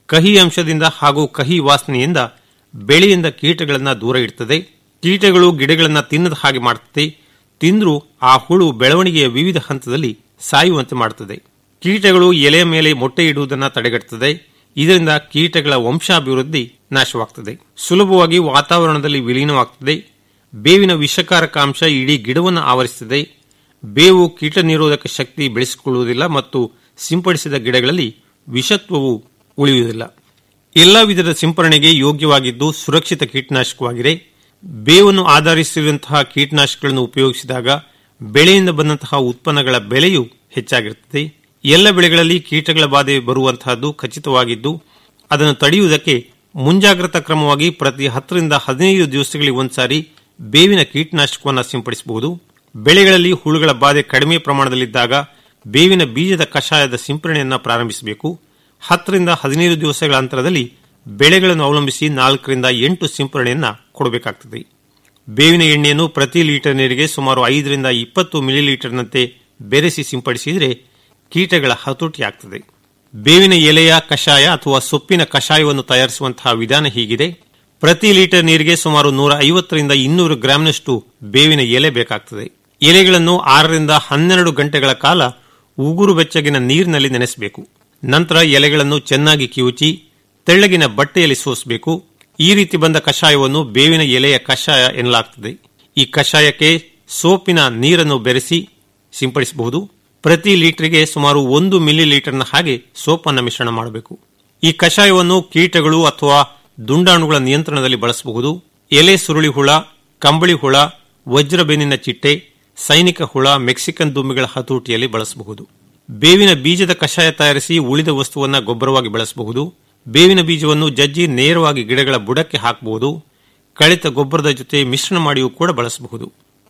ಕಹಿ ಅಂಶದಿಂದ ಹಾಗೂ ಕಹಿ ವಾಸನೆಯಿಂದ ಬೆಳೆಯಿಂದ ಕೀಟಗಳನ್ನು ದೂರ ಇಡ್ತದೆ ಕೀಟಗಳು ಗಿಡಗಳನ್ನು ತಿನ್ನದ ಹಾಗೆ ಮಾಡುತ್ತದೆ ತಿಂದರೂ ಆ ಹುಳು ಬೆಳವಣಿಗೆಯ ವಿವಿಧ ಹಂತದಲ್ಲಿ ಸಾಯುವಂತೆ ಮಾಡುತ್ತದೆ ಕೀಟಗಳು ಎಲೆಯ ಮೇಲೆ ಮೊಟ್ಟೆ ಇಡುವುದನ್ನು ತಡೆಗಟ್ಟುತ್ತದೆ ಇದರಿಂದ ಕೀಟಗಳ ವಂಶಾಭಿವೃದ್ಧಿ ನಾಶವಾಗುತ್ತದೆ ಸುಲಭವಾಗಿ ವಾತಾವರಣದಲ್ಲಿ ವಿಲೀನವಾಗುತ್ತದೆ ಬೇವಿನ ವಿಷಕಾರಕ ಅಂಶ ಇಡೀ ಗಿಡವನ್ನು ಆವರಿಸುತ್ತದೆ ಬೇವು ಕೀಟ ನಿರೋಧಕ ಶಕ್ತಿ ಬೆಳೆಸಿಕೊಳ್ಳುವುದಿಲ್ಲ ಮತ್ತು ಸಿಂಪಡಿಸಿದ ಗಿಡಗಳಲ್ಲಿ ವಿಷತ್ವವು ಉಳಿಯುವುದಿಲ್ಲ ಎಲ್ಲ ವಿಧದ ಸಿಂಪರಣೆಗೆ ಯೋಗ್ಯವಾಗಿದ್ದು ಸುರಕ್ಷಿತ ಕೀಟನಾಶಕವಾಗಿದೆ ಬೇವನ್ನು ಆಧರಿಸಿರುವಂತಹ ಕೀಟನಾಶಕಗಳನ್ನು ಉಪಯೋಗಿಸಿದಾಗ ಬೆಳೆಯಿಂದ ಬಂದಂತಹ ಉತ್ಪನ್ನಗಳ ಬೆಲೆಯು ಹೆಚ್ಚಾಗಿರುತ್ತದೆ ಎಲ್ಲ ಬೆಳೆಗಳಲ್ಲಿ ಕೀಟಗಳ ಬಾಧೆ ಬರುವಂತಹದ್ದು ಖಚಿತವಾಗಿದ್ದು ಅದನ್ನು ತಡೆಯುವುದಕ್ಕೆ ಮುಂಜಾಗ್ರತಾ ಕ್ರಮವಾಗಿ ಪ್ರತಿ ಹತ್ತರಿಂದ ಹದಿನೈದು ದಿವಸಗಳಿಗೆ ಒಂದ್ಸಾರಿ ಬೇವಿನ ಕೀಟನಾಶಕವನ್ನು ಸಿಂಪಡಿಸಬಹುದು ಬೆಳೆಗಳಲ್ಲಿ ಹುಳುಗಳ ಬಾಧೆ ಕಡಿಮೆ ಪ್ರಮಾಣದಲ್ಲಿದ್ದಾಗ ಬೇವಿನ ಬೀಜದ ಕಷಾಯದ ಸಿಂಪರಣೆಯನ್ನು ಪ್ರಾರಂಭಿಸಬೇಕು ಹತ್ತರಿಂದ ಹದಿನೈದು ದಿವಸಗಳ ಅಂತರದಲ್ಲಿ ಬೆಳೆಗಳನ್ನು ಅವಲಂಬಿಸಿ ನಾಲ್ಕರಿಂದ ಎಂಟು ಸಿಂಪರಣೆಯನ್ನು ಕೊಡಬೇಕಾಗುತ್ತದೆ ಬೇವಿನ ಎಣ್ಣೆಯನ್ನು ಪ್ರತಿ ಲೀಟರ್ ನೀರಿಗೆ ಸುಮಾರು ಐದರಿಂದ ಇಪ್ಪತ್ತು ಮಿಲಿಲೀಟರ್ನಂತೆ ಬೆರೆಸಿ ಸಿಂಪಡಿಸಿದರೆ ಕೀಟಗಳ ಹತೋಟಿಯಾಗುತ್ತದೆ ಬೇವಿನ ಎಲೆಯ ಕಷಾಯ ಅಥವಾ ಸೊಪ್ಪಿನ ಕಷಾಯವನ್ನು ತಯಾರಿಸುವಂತಹ ವಿಧಾನ ಹೀಗಿದೆ ಪ್ರತಿ ಲೀಟರ್ ನೀರಿಗೆ ಸುಮಾರು ನೂರ ಐವತ್ತರಿಂದ ಇನ್ನೂರು ಗ್ರಾಂನಷ್ಟು ಬೇವಿನ ಎಲೆ ಬೇಕಾಗುತ್ತದೆ ಎಲೆಗಳನ್ನು ಆರರಿಂದ ಹನ್ನೆರಡು ಗಂಟೆಗಳ ಕಾಲ ಉಗುರು ಬೆಚ್ಚಗಿನ ನೀರಿನಲ್ಲಿ ನೆನೆಸಬೇಕು ನಂತರ ಎಲೆಗಳನ್ನು ಚೆನ್ನಾಗಿ ಕಿವುಚಿ ತೆಳ್ಳಗಿನ ಬಟ್ಟೆಯಲ್ಲಿ ಸೋಸಬೇಕು ಈ ರೀತಿ ಬಂದ ಕಷಾಯವನ್ನು ಬೇವಿನ ಎಲೆಯ ಕಷಾಯ ಎನ್ನಲಾಗುತ್ತದೆ ಈ ಕಷಾಯಕ್ಕೆ ಸೋಪಿನ ನೀರನ್ನು ಬೆರೆಸಿ ಸಿಂಪಡಿಸಬಹುದು ಪ್ರತಿ ಲೀಟರ್ಗೆ ಸುಮಾರು ಒಂದು ಮಿಲಿ ಲೀಟರ್ನ ಹಾಗೆ ಸೋಪನ್ನು ಮಿಶ್ರಣ ಮಾಡಬೇಕು ಈ ಕಷಾಯವನ್ನು ಕೀಟಗಳು ಅಥವಾ ದುಂಡಾಣುಗಳ ನಿಯಂತ್ರಣದಲ್ಲಿ ಬಳಸಬಹುದು ಎಲೆ ಸುರುಳಿ ಹುಳ ಕಂಬಳಿ ಹುಳ ವಜ್ರಬೆನ್ನಿನ ಚಿಟ್ಟೆ ಸೈನಿಕ ಹುಳ ಮೆಕ್ಸಿಕನ್ ದುಂಬಿಗಳ ಹತೋಟಿಯಲ್ಲಿ ಬಳಸಬಹುದು ಬೇವಿನ ಬೀಜದ ಕಷಾಯ ತಯಾರಿಸಿ ಉಳಿದ ವಸ್ತುವನ್ನು ಗೊಬ್ಬರವಾಗಿ ಬಳಸಬಹುದು ಬೇವಿನ ಬೀಜವನ್ನು ಜಜ್ಜಿ ನೇರವಾಗಿ ಗಿಡಗಳ ಬುಡಕ್ಕೆ ಹಾಕಬಹುದು ಕಳಿತ ಗೊಬ್ಬರದ ಜೊತೆ ಮಿಶ್ರಣ ಮಾಡಿಯೂ ಕೂಡ ಬಳಸಬಹುದು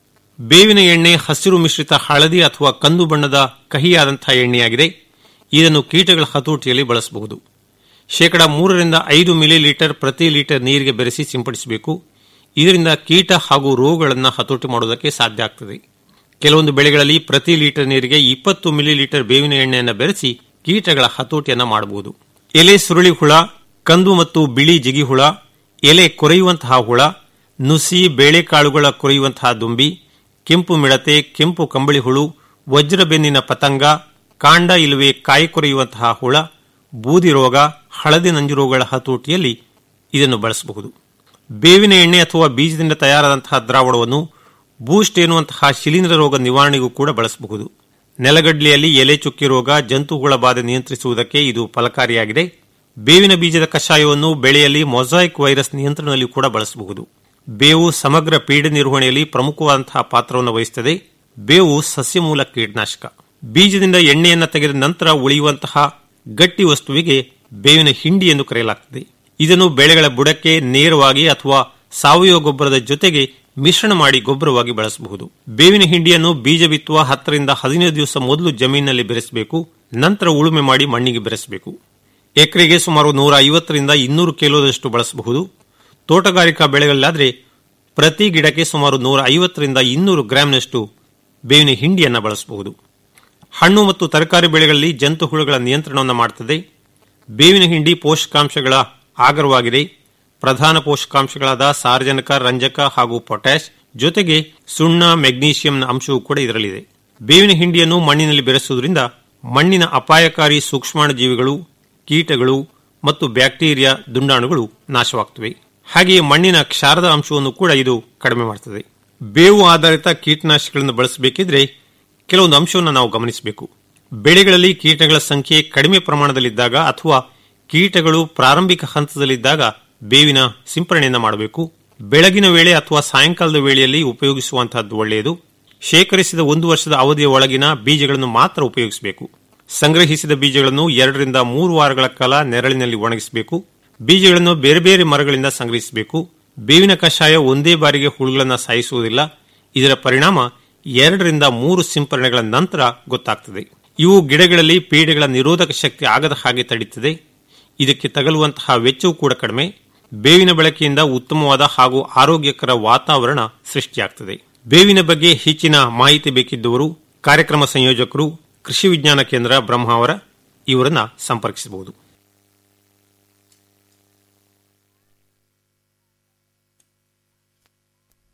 ಬೇವಿನ ಎಣ್ಣೆ ಹಸಿರು ಮಿಶ್ರಿತ ಹಳದಿ ಅಥವಾ ಕಂದು ಬಣ್ಣದ ಕಹಿಯಾದಂತಹ ಎಣ್ಣೆಯಾಗಿದೆ ಇದನ್ನು ಕೀಟಗಳ ಹತೋಟಿಯಲ್ಲಿ ಬಳಸಬಹುದು ಶೇಕಡ ಮೂರರಿಂದ ಐದು ಮಿಲಿ ಲೀಟರ್ ಪ್ರತಿ ಲೀಟರ್ ನೀರಿಗೆ ಬೆರೆಸಿ ಸಿಂಪಡಿಸಬೇಕು ಇದರಿಂದ ಕೀಟ ಹಾಗೂ ರೋಗಗಳನ್ನು ಹತೋಟಿ ಮಾಡುವುದಕ್ಕೆ ಸಾಧ್ಯ ಆಗ್ತದೆ ಕೆಲವೊಂದು ಬೆಳೆಗಳಲ್ಲಿ ಪ್ರತಿ ಲೀಟರ್ ನೀರಿಗೆ ಇಪ್ಪತ್ತು ಮಿಲಿ ಲೀಟರ್ ಬೇವಿನ ಎಣ್ಣೆಯನ್ನು ಬೆರೆಸಿ ಕೀಟಗಳ ಹತೋಟಿಯನ್ನು ಮಾಡಬಹುದು ಎಲೆ ಸುರುಳಿ ಹುಳ ಕಂದು ಮತ್ತು ಬಿಳಿ ಜಿಗಿ ಹುಳ ಎಲೆ ಕೊರೆಯುವಂತಹ ಹುಳ ನುಸಿ ಬೇಳೆಕಾಳುಗಳ ಕೊರೆಯುವಂತಹ ದುಂಬಿ ಕೆಂಪು ಮಿಡತೆ ಕೆಂಪು ಕಂಬಳಿ ಹುಳು ವಜ್ರಬೆನ್ನಿನ ಪತಂಗ ಕಾಂಡ ಇಲ್ಲವೇ ಕಾಯಿ ಕೊರೆಯುವಂತಹ ಹುಳ ಬೂದಿ ರೋಗ ಹಳದಿ ನಂಜು ರೋಗಗಳ ಹತೋಟಿಯಲ್ಲಿ ಇದನ್ನು ಬಳಸಬಹುದು ಬೇವಿನ ಎಣ್ಣೆ ಅಥವಾ ಬೀಜದಿಂದ ತಯಾರಾದಂತಹ ದ್ರಾವಣವನ್ನು ಬೂಸ್ಟ್ ಎನ್ನುವಂತಹ ಶಿಲೀಂಧ್ರ ರೋಗ ನಿವಾರಣೆಗೂ ಕೂಡ ಬಳಸಬಹುದು ನೆಲಗಡ್ಲೆಯಲ್ಲಿ ಎಲೆ ಚುಕ್ಕಿ ರೋಗ ಜಂತುಹುಳ ಬಾಧೆ ನಿಯಂತ್ರಿಸುವುದಕ್ಕೆ ಇದು ಫಲಕಾರಿಯಾಗಿದೆ ಬೇವಿನ ಬೀಜದ ಕಷಾಯವನ್ನು ಬೆಳೆಯಲ್ಲಿ ಮೊಸಾಯಿಕ್ ವೈರಸ್ ನಿಯಂತ್ರಣದಲ್ಲಿ ಕೂಡ ಬಳಸಬಹುದು ಬೇವು ಸಮಗ್ರ ಪೀಡೆ ನಿರ್ವಹಣೆಯಲ್ಲಿ ಪ್ರಮುಖವಾದಂತಹ ಪಾತ್ರವನ್ನು ವಹಿಸುತ್ತದೆ ಬೇವು ಸಸ್ಯಮೂಲ ಕೀಟನಾಶಕ ಬೀಜದಿಂದ ಎಣ್ಣೆಯನ್ನು ತೆಗೆದ ನಂತರ ಉಳಿಯುವಂತಹ ಗಟ್ಟಿ ವಸ್ತುವಿಗೆ ಬೇವಿನ ಹಿಂಡಿ ಎಂದು ಕರೆಯಲಾಗುತ್ತದೆ ಇದನ್ನು ಬೆಳೆಗಳ ಬುಡಕ್ಕೆ ನೇರವಾಗಿ ಅಥವಾ ಸಾವಯವ ಗೊಬ್ಬರದ ಜೊತೆಗೆ ಮಿಶ್ರಣ ಮಾಡಿ ಗೊಬ್ಬರವಾಗಿ ಬಳಸಬಹುದು ಬೇವಿನ ಹಿಂಡಿಯನ್ನು ಬೀಜ ಬಿತ್ತುವ ಹತ್ತರಿಂದ ಹದಿನೈದು ದಿವಸ ಮೊದಲು ಜಮೀನಿನಲ್ಲಿ ಬೆರೆಸಬೇಕು ನಂತರ ಉಳುಮೆ ಮಾಡಿ ಮಣ್ಣಿಗೆ ಬೆರೆಸಬೇಕು ಎಕರೆಗೆ ಸುಮಾರು ನೂರ ಐವತ್ತರಿಂದ ಇನ್ನೂರು ಕಿಲೋದಷ್ಟು ಬಳಸಬಹುದು ತೋಟಗಾರಿಕಾ ಬೆಳೆಗಳಲ್ಲಾದರೆ ಪ್ರತಿ ಗಿಡಕ್ಕೆ ಸುಮಾರು ನೂರ ಐವತ್ತರಿಂದ ಇನ್ನೂರು ಗ್ರಾಂನಷ್ಟು ಬೇವಿನ ಹಿಂಡಿಯನ್ನು ಬಳಸಬಹುದು ಹಣ್ಣು ಮತ್ತು ತರಕಾರಿ ಬೆಳೆಗಳಲ್ಲಿ ಜಂತು ಹುಳುಗಳ ನಿಯಂತ್ರಣವನ್ನು ಮಾಡುತ್ತದೆ ಬೇವಿನ ಹಿಂಡಿ ಪೋಷಕಾಂಶಗಳ ಆಗರವಾಗಿದೆ ಪ್ರಧಾನ ಪೋಷಕಾಂಶಗಳಾದ ಸಾರ್ವಜನಿಕ ರಂಜಕ ಹಾಗೂ ಪೊಟ್ಯಾಶ್ ಜೊತೆಗೆ ಸುಣ್ಣ ಮೆಗ್ನೀಷಿಯಂನ ಅಂಶವೂ ಕೂಡ ಇದರಲ್ಲಿದೆ ಬೇವಿನ ಹಿಂಡಿಯನ್ನು ಮಣ್ಣಿನಲ್ಲಿ ಬೆರೆಸುವುದರಿಂದ ಮಣ್ಣಿನ ಅಪಾಯಕಾರಿ ಸೂಕ್ಷ್ಮಾಣು ಜೀವಿಗಳು ಕೀಟಗಳು ಮತ್ತು ಬ್ಯಾಕ್ಟೀರಿಯಾ ದುಂಡಾಣುಗಳು ನಾಶವಾಗುತ್ತವೆ ಹಾಗೆಯೇ ಮಣ್ಣಿನ ಕ್ಷಾರದ ಅಂಶವನ್ನು ಕೂಡ ಇದು ಕಡಿಮೆ ಮಾಡುತ್ತದೆ ಬೇವು ಆಧಾರಿತ ಕೀಟನಾಶಕಗಳನ್ನು ಬಳಸಬೇಕಿದ್ರೆ ಕೆಲವೊಂದು ಅಂಶವನ್ನು ನಾವು ಗಮನಿಸಬೇಕು ಬೆಳೆಗಳಲ್ಲಿ ಕೀಟಗಳ ಸಂಖ್ಯೆ ಕಡಿಮೆ ಪ್ರಮಾಣದಲ್ಲಿದ್ದಾಗ ಅಥವಾ ಕೀಟಗಳು ಪ್ರಾರಂಭಿಕ ಹಂತದಲ್ಲಿದ್ದಾಗ ಬೇವಿನ ಸಿಂಪರಣೆಯನ್ನು ಮಾಡಬೇಕು ಬೆಳಗಿನ ವೇಳೆ ಅಥವಾ ಸಾಯಂಕಾಲದ ವೇಳೆಯಲ್ಲಿ ಉಪಯೋಗಿಸುವಂತಹದ್ದು ಒಳ್ಳೆಯದು ಶೇಖರಿಸಿದ ಒಂದು ವರ್ಷದ ಅವಧಿಯ ಒಳಗಿನ ಬೀಜಗಳನ್ನು ಮಾತ್ರ ಉಪಯೋಗಿಸಬೇಕು ಸಂಗ್ರಹಿಸಿದ ಬೀಜಗಳನ್ನು ಎರಡರಿಂದ ಮೂರು ವಾರಗಳ ಕಾಲ ನೆರಳಿನಲ್ಲಿ ಒಣಗಿಸಬೇಕು ಬೀಜಗಳನ್ನು ಬೇರೆ ಬೇರೆ ಮರಗಳಿಂದ ಸಂಗ್ರಹಿಸಬೇಕು ಬೇವಿನ ಕಷಾಯ ಒಂದೇ ಬಾರಿಗೆ ಹುಳುಗಳನ್ನು ಸಾಯಿಸುವುದಿಲ್ಲ ಇದರ ಪರಿಣಾಮ ಎರಡರಿಂದ ಮೂರು ಸಿಂಪರಣೆಗಳ ನಂತರ ಗೊತ್ತಾಗ್ತದೆ ಇವು ಗಿಡಗಳಲ್ಲಿ ಪೀಡೆಗಳ ನಿರೋಧಕ ಶಕ್ತಿ ಆಗದ ಹಾಗೆ ತಡೆಯುತ್ತದೆ ಇದಕ್ಕೆ ತಗಲುವಂತಹ ವೆಚ್ಚವೂ ಕೂಡ ಕಡಿಮೆ ಬೇವಿನ ಬಳಕೆಯಿಂದ ಉತ್ತಮವಾದ ಹಾಗೂ ಆರೋಗ್ಯಕರ ವಾತಾವರಣ ಸೃಷ್ಟಿಯಾಗ್ತದೆ ಬೇವಿನ ಬಗ್ಗೆ ಹೆಚ್ಚಿನ ಮಾಹಿತಿ ಬೇಕಿದ್ದವರು ಕಾರ್ಯಕ್ರಮ ಸಂಯೋಜಕರು ಕೃಷಿ ವಿಜ್ಞಾನ ಕೇಂದ್ರ ಬ್ರಹ್ಮಾವರ ಇವರನ್ನ ಸಂಪರ್ಕಿಸಬಹುದು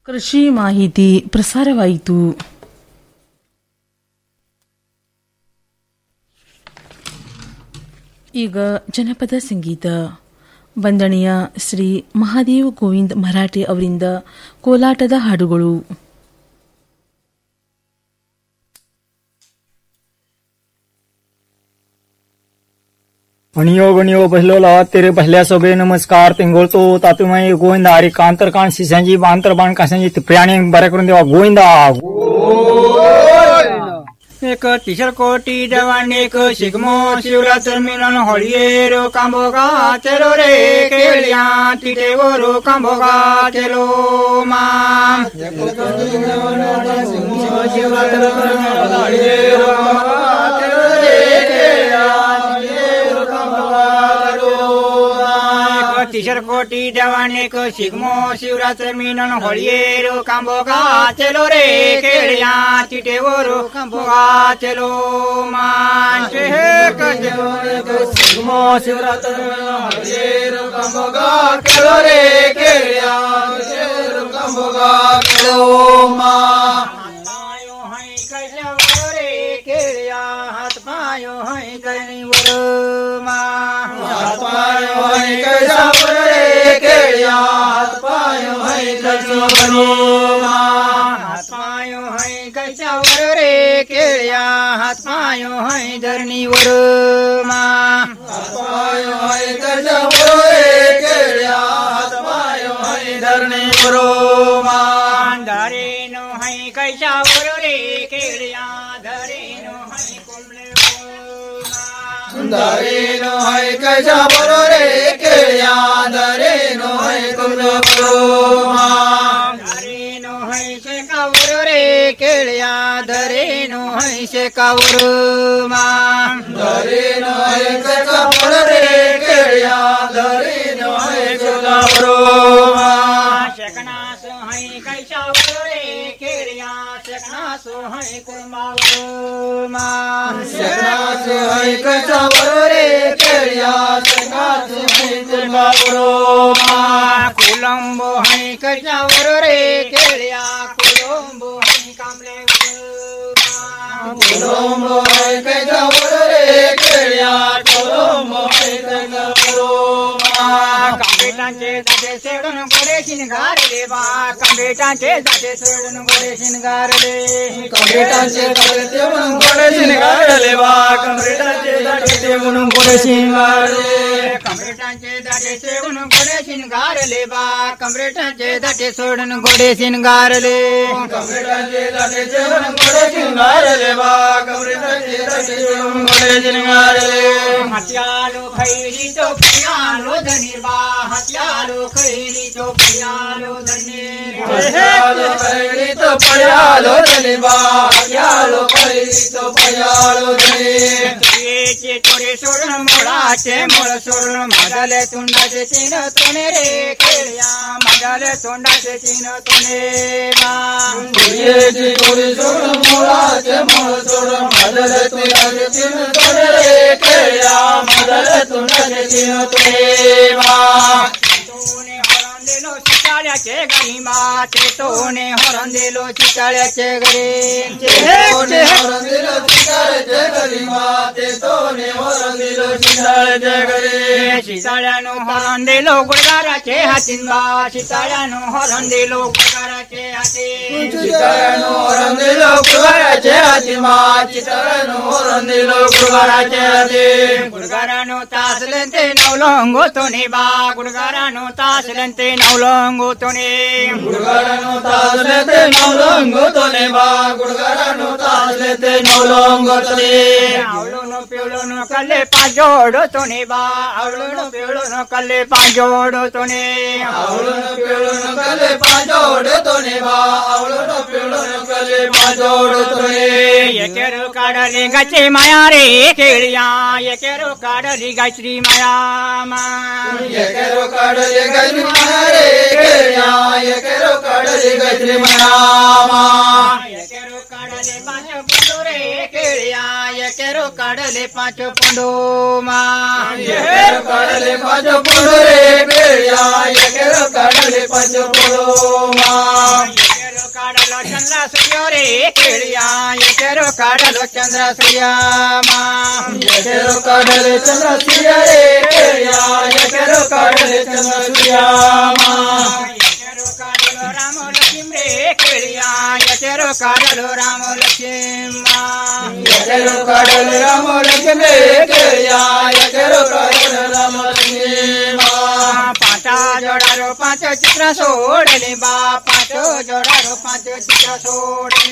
ಕೃಷಿ ಮಾಹಿತಿ ಪ್ರಸಾರವಾಯಿತು ಈಗ ಜನಪದ ಸಂಗೀತ ಬಂದಣಿಯ ಶ್ರೀ ಮಹಾದೇವ್ ಗೋವಿಂದ್ ಮರಾಠೆ ಅವರಿಂದ ಕೋಲಾಟದ ಹಾಡುಗಳು गणियो गणियो पहिलो लावा तेरे पहिल्या सभे नमस्कार तिंगोळतो तातुमाई गोविंदा हरी कांतर काण शिसांची बांतर बाण कासांची तिप्रियाणी बरे करून देवा गोविंदा एक टीचर कोटी जवान एक शिगमो शिवरात्र मिलन होळिये रो कांबोगा चलो रे केळ्या तिथे रो कांबोगा चलो माम शिवरात्र टीचर कोटी जवान एक शिगमो शिवरात्र मिलन होळिये रो कांबोगा चलो रे केळ्या तिथे रो कांबोगा चलो मान शिगमो शिवरात्र होळिये रो कांबोगा चलो रे केळ्या रो कांबोगा चलो मान केळ्या हात पायो है गणी वर हात पायो है कैसा वर रे केळ्या हात पायो है गणी वर हात पायो है कैसा वर रे केळ्या हात पायो है धरणी वर हात पायो है कैसा वर रे केळ्या हात पायो है धरणी वर धारे नो है कैसा वर रे केळ्या धरे नो है कुंबळे धरे नो है कैसा वर रे केळ्या धरे नो है कुंबळे धरे नो है शेकावर रे केळ्या धरे नो है शेकावर धरे नो है शेकावर रे केळ्या धरे नो है शेकावर शकनास है कैसावर रे केळ्या शकनास है कुर्मावर शकनास है कैसावर रे केळ्या शकनास है कुर्मावर कोलंबो है कैसावर रे केळ्या कोलंबो है कामले कोलंबो है कैसावर रे केळ्या कोलंबो है कैसावर कांबेटांचे जाते सोडून गोडे शिनगारले बा कांबेटांचे जाते सोडून गोडे शिनगारले कांबेटांचे जाते सोडून गोडे शिनगारले बा कांबेटांचे जाते सोडून गोडे शिनगारले कांबेटांचे जाते सोडून गोडे शिनगारले बा कांबेटांचे जाते सोडून गोडे शिनगारले कांबेटांचे जाते सोडून गोडे शिनगारले बा कांबेटांचे जाते सोडून गोडे शिनगारले हत्यालो खैरी तो पियालो धनी बा हत्यालो खैरी तो पियालो धनी हत्यालो खैरी तो पियालो धनी बा हत्यालो खैरी तो पियालो धनी तुझे तोरे सोडून मुळाचे मुळ सोडून मागाले तोंडाचे तीन तोने रे खेळ्या मागाले तोंडाचे तीन तोने तुझे तोरे सोडून मुळाचे मुळ सोडून मागाले तोंडाचे तीन तोने रे खेळ्या मागाले तोंडाचे तीन तोने दिलो चिताळ्याचे घरी माते तोने हरण दिलो चिताळ्याचे घरी तोने हरण दिलो चिताळ्याचे घरी माते तोने हरण दिलो चिताळ्याचे घरी चिताळ्यानो हरण दिलो गुडगाराचे हातीन बा चिताळ्यानो हरण दिलो गुडगाराचे हाती चिताळ्यानो हरण दिलो गुडगाराचे हाती मा चिताळ्यानो हरण दिलो गुडगाराचे हाती गुडगारानो तासलंते नवलंगो तोने बा गुडगारानो तासलंते नवलंगो तोने गुडगारानो तासलंते नवलंगो तोने बा गुडगारानो तासलंते नवलंगो तोने आवळोनो पिवळोनो कल्ले पाजोडो तोने बा आवळोनो पिवळोनो कल्ले पाजोडो तोने आवळोनो पिवळोनो कल्ले पाजोडो तोने बा आवळोनो पिवळोनो कल्ले पाजोडो तोने ಎಕೆರು ಕಾಡಲಿ ಗಚ್ಚಿ ಮಾಯಾ ರೇ ಕೇಳಿಯ ಎಕೆರು ಕಾಡಲಿ ಗಚ್ರಿ ಮಾಯಾ ಎಕೆರು ಕಾಡಲಿ ಗಜ್ರಿ ಮಾಯಾ ರೇ ಕೇಳಿಯ ಎಕೆರು ಕಾಡಲಿ ಗಜ್ರಿ ಮಾಯಾ ಎಕೆರು ಕಾಡಲಿ ಪಾಂಚ ಪುಂಡು ರೇ ಕೇಳಿಯ ಎಕೆರು ಕಾಡಲಿ ಪಾಂಚ ಪುಂಡು ಮಾ ಎಕೆರು ಕಾಡಲಿ ಪಾಂಚ ಪುಂಡು ರೇ ಕೇಳಿಯ ಎಕೆರು ಕಾಡಲಿ ಪಾಂಚ ಪುಂಡು ಮಾ ಎಕೆರು ಕಾಡಲು ಚಂದ್ರ ಸೂರ್ಯ ರೇ ಕೇಳಿಯ ಎಕೆರು ಕಾಡಲು ಚಂದ್ರ ಸೂರ್ಯ ಮಾ ಎಕೆರು ಕಾಡಲಿ ಚಂದ್ರ ಸೂರ್ಯ ರೇ ಕೇಳಿಯ ಎಕೆರು ಕಾಡಲಿ ಚಂದ್ರ ಸೂರ್ಯ ಮಾ ರಾಮ ಲಕ್ಷ್ಮೀ ರೇ ಕೇಳಿಯ ಎಕೆರು ಕಾಡಲು ರಾಮ ಲಕ್ಷ್ಮೀ ಎಕೆರು ಕಾಡಲಿ ರಾಮ ಲಕ್ಷ್ಮೀ ಕೇಳಿಯ ಎಕೆರು ಕಾಡಲಿ ರಾಮ ಲಕ್ಷ್ಮೀ ಮಾ ಪಾಂಚ ಜೋಡಾರು ಪಾಂಚ ಚಿತ್ರ ಸೋಡಲಿ ಬಾ ಪಾಂಚ ಜೋಡಾರು ಪಾಂಚ ಚಿತ್ರ ಸೋಡಲಿ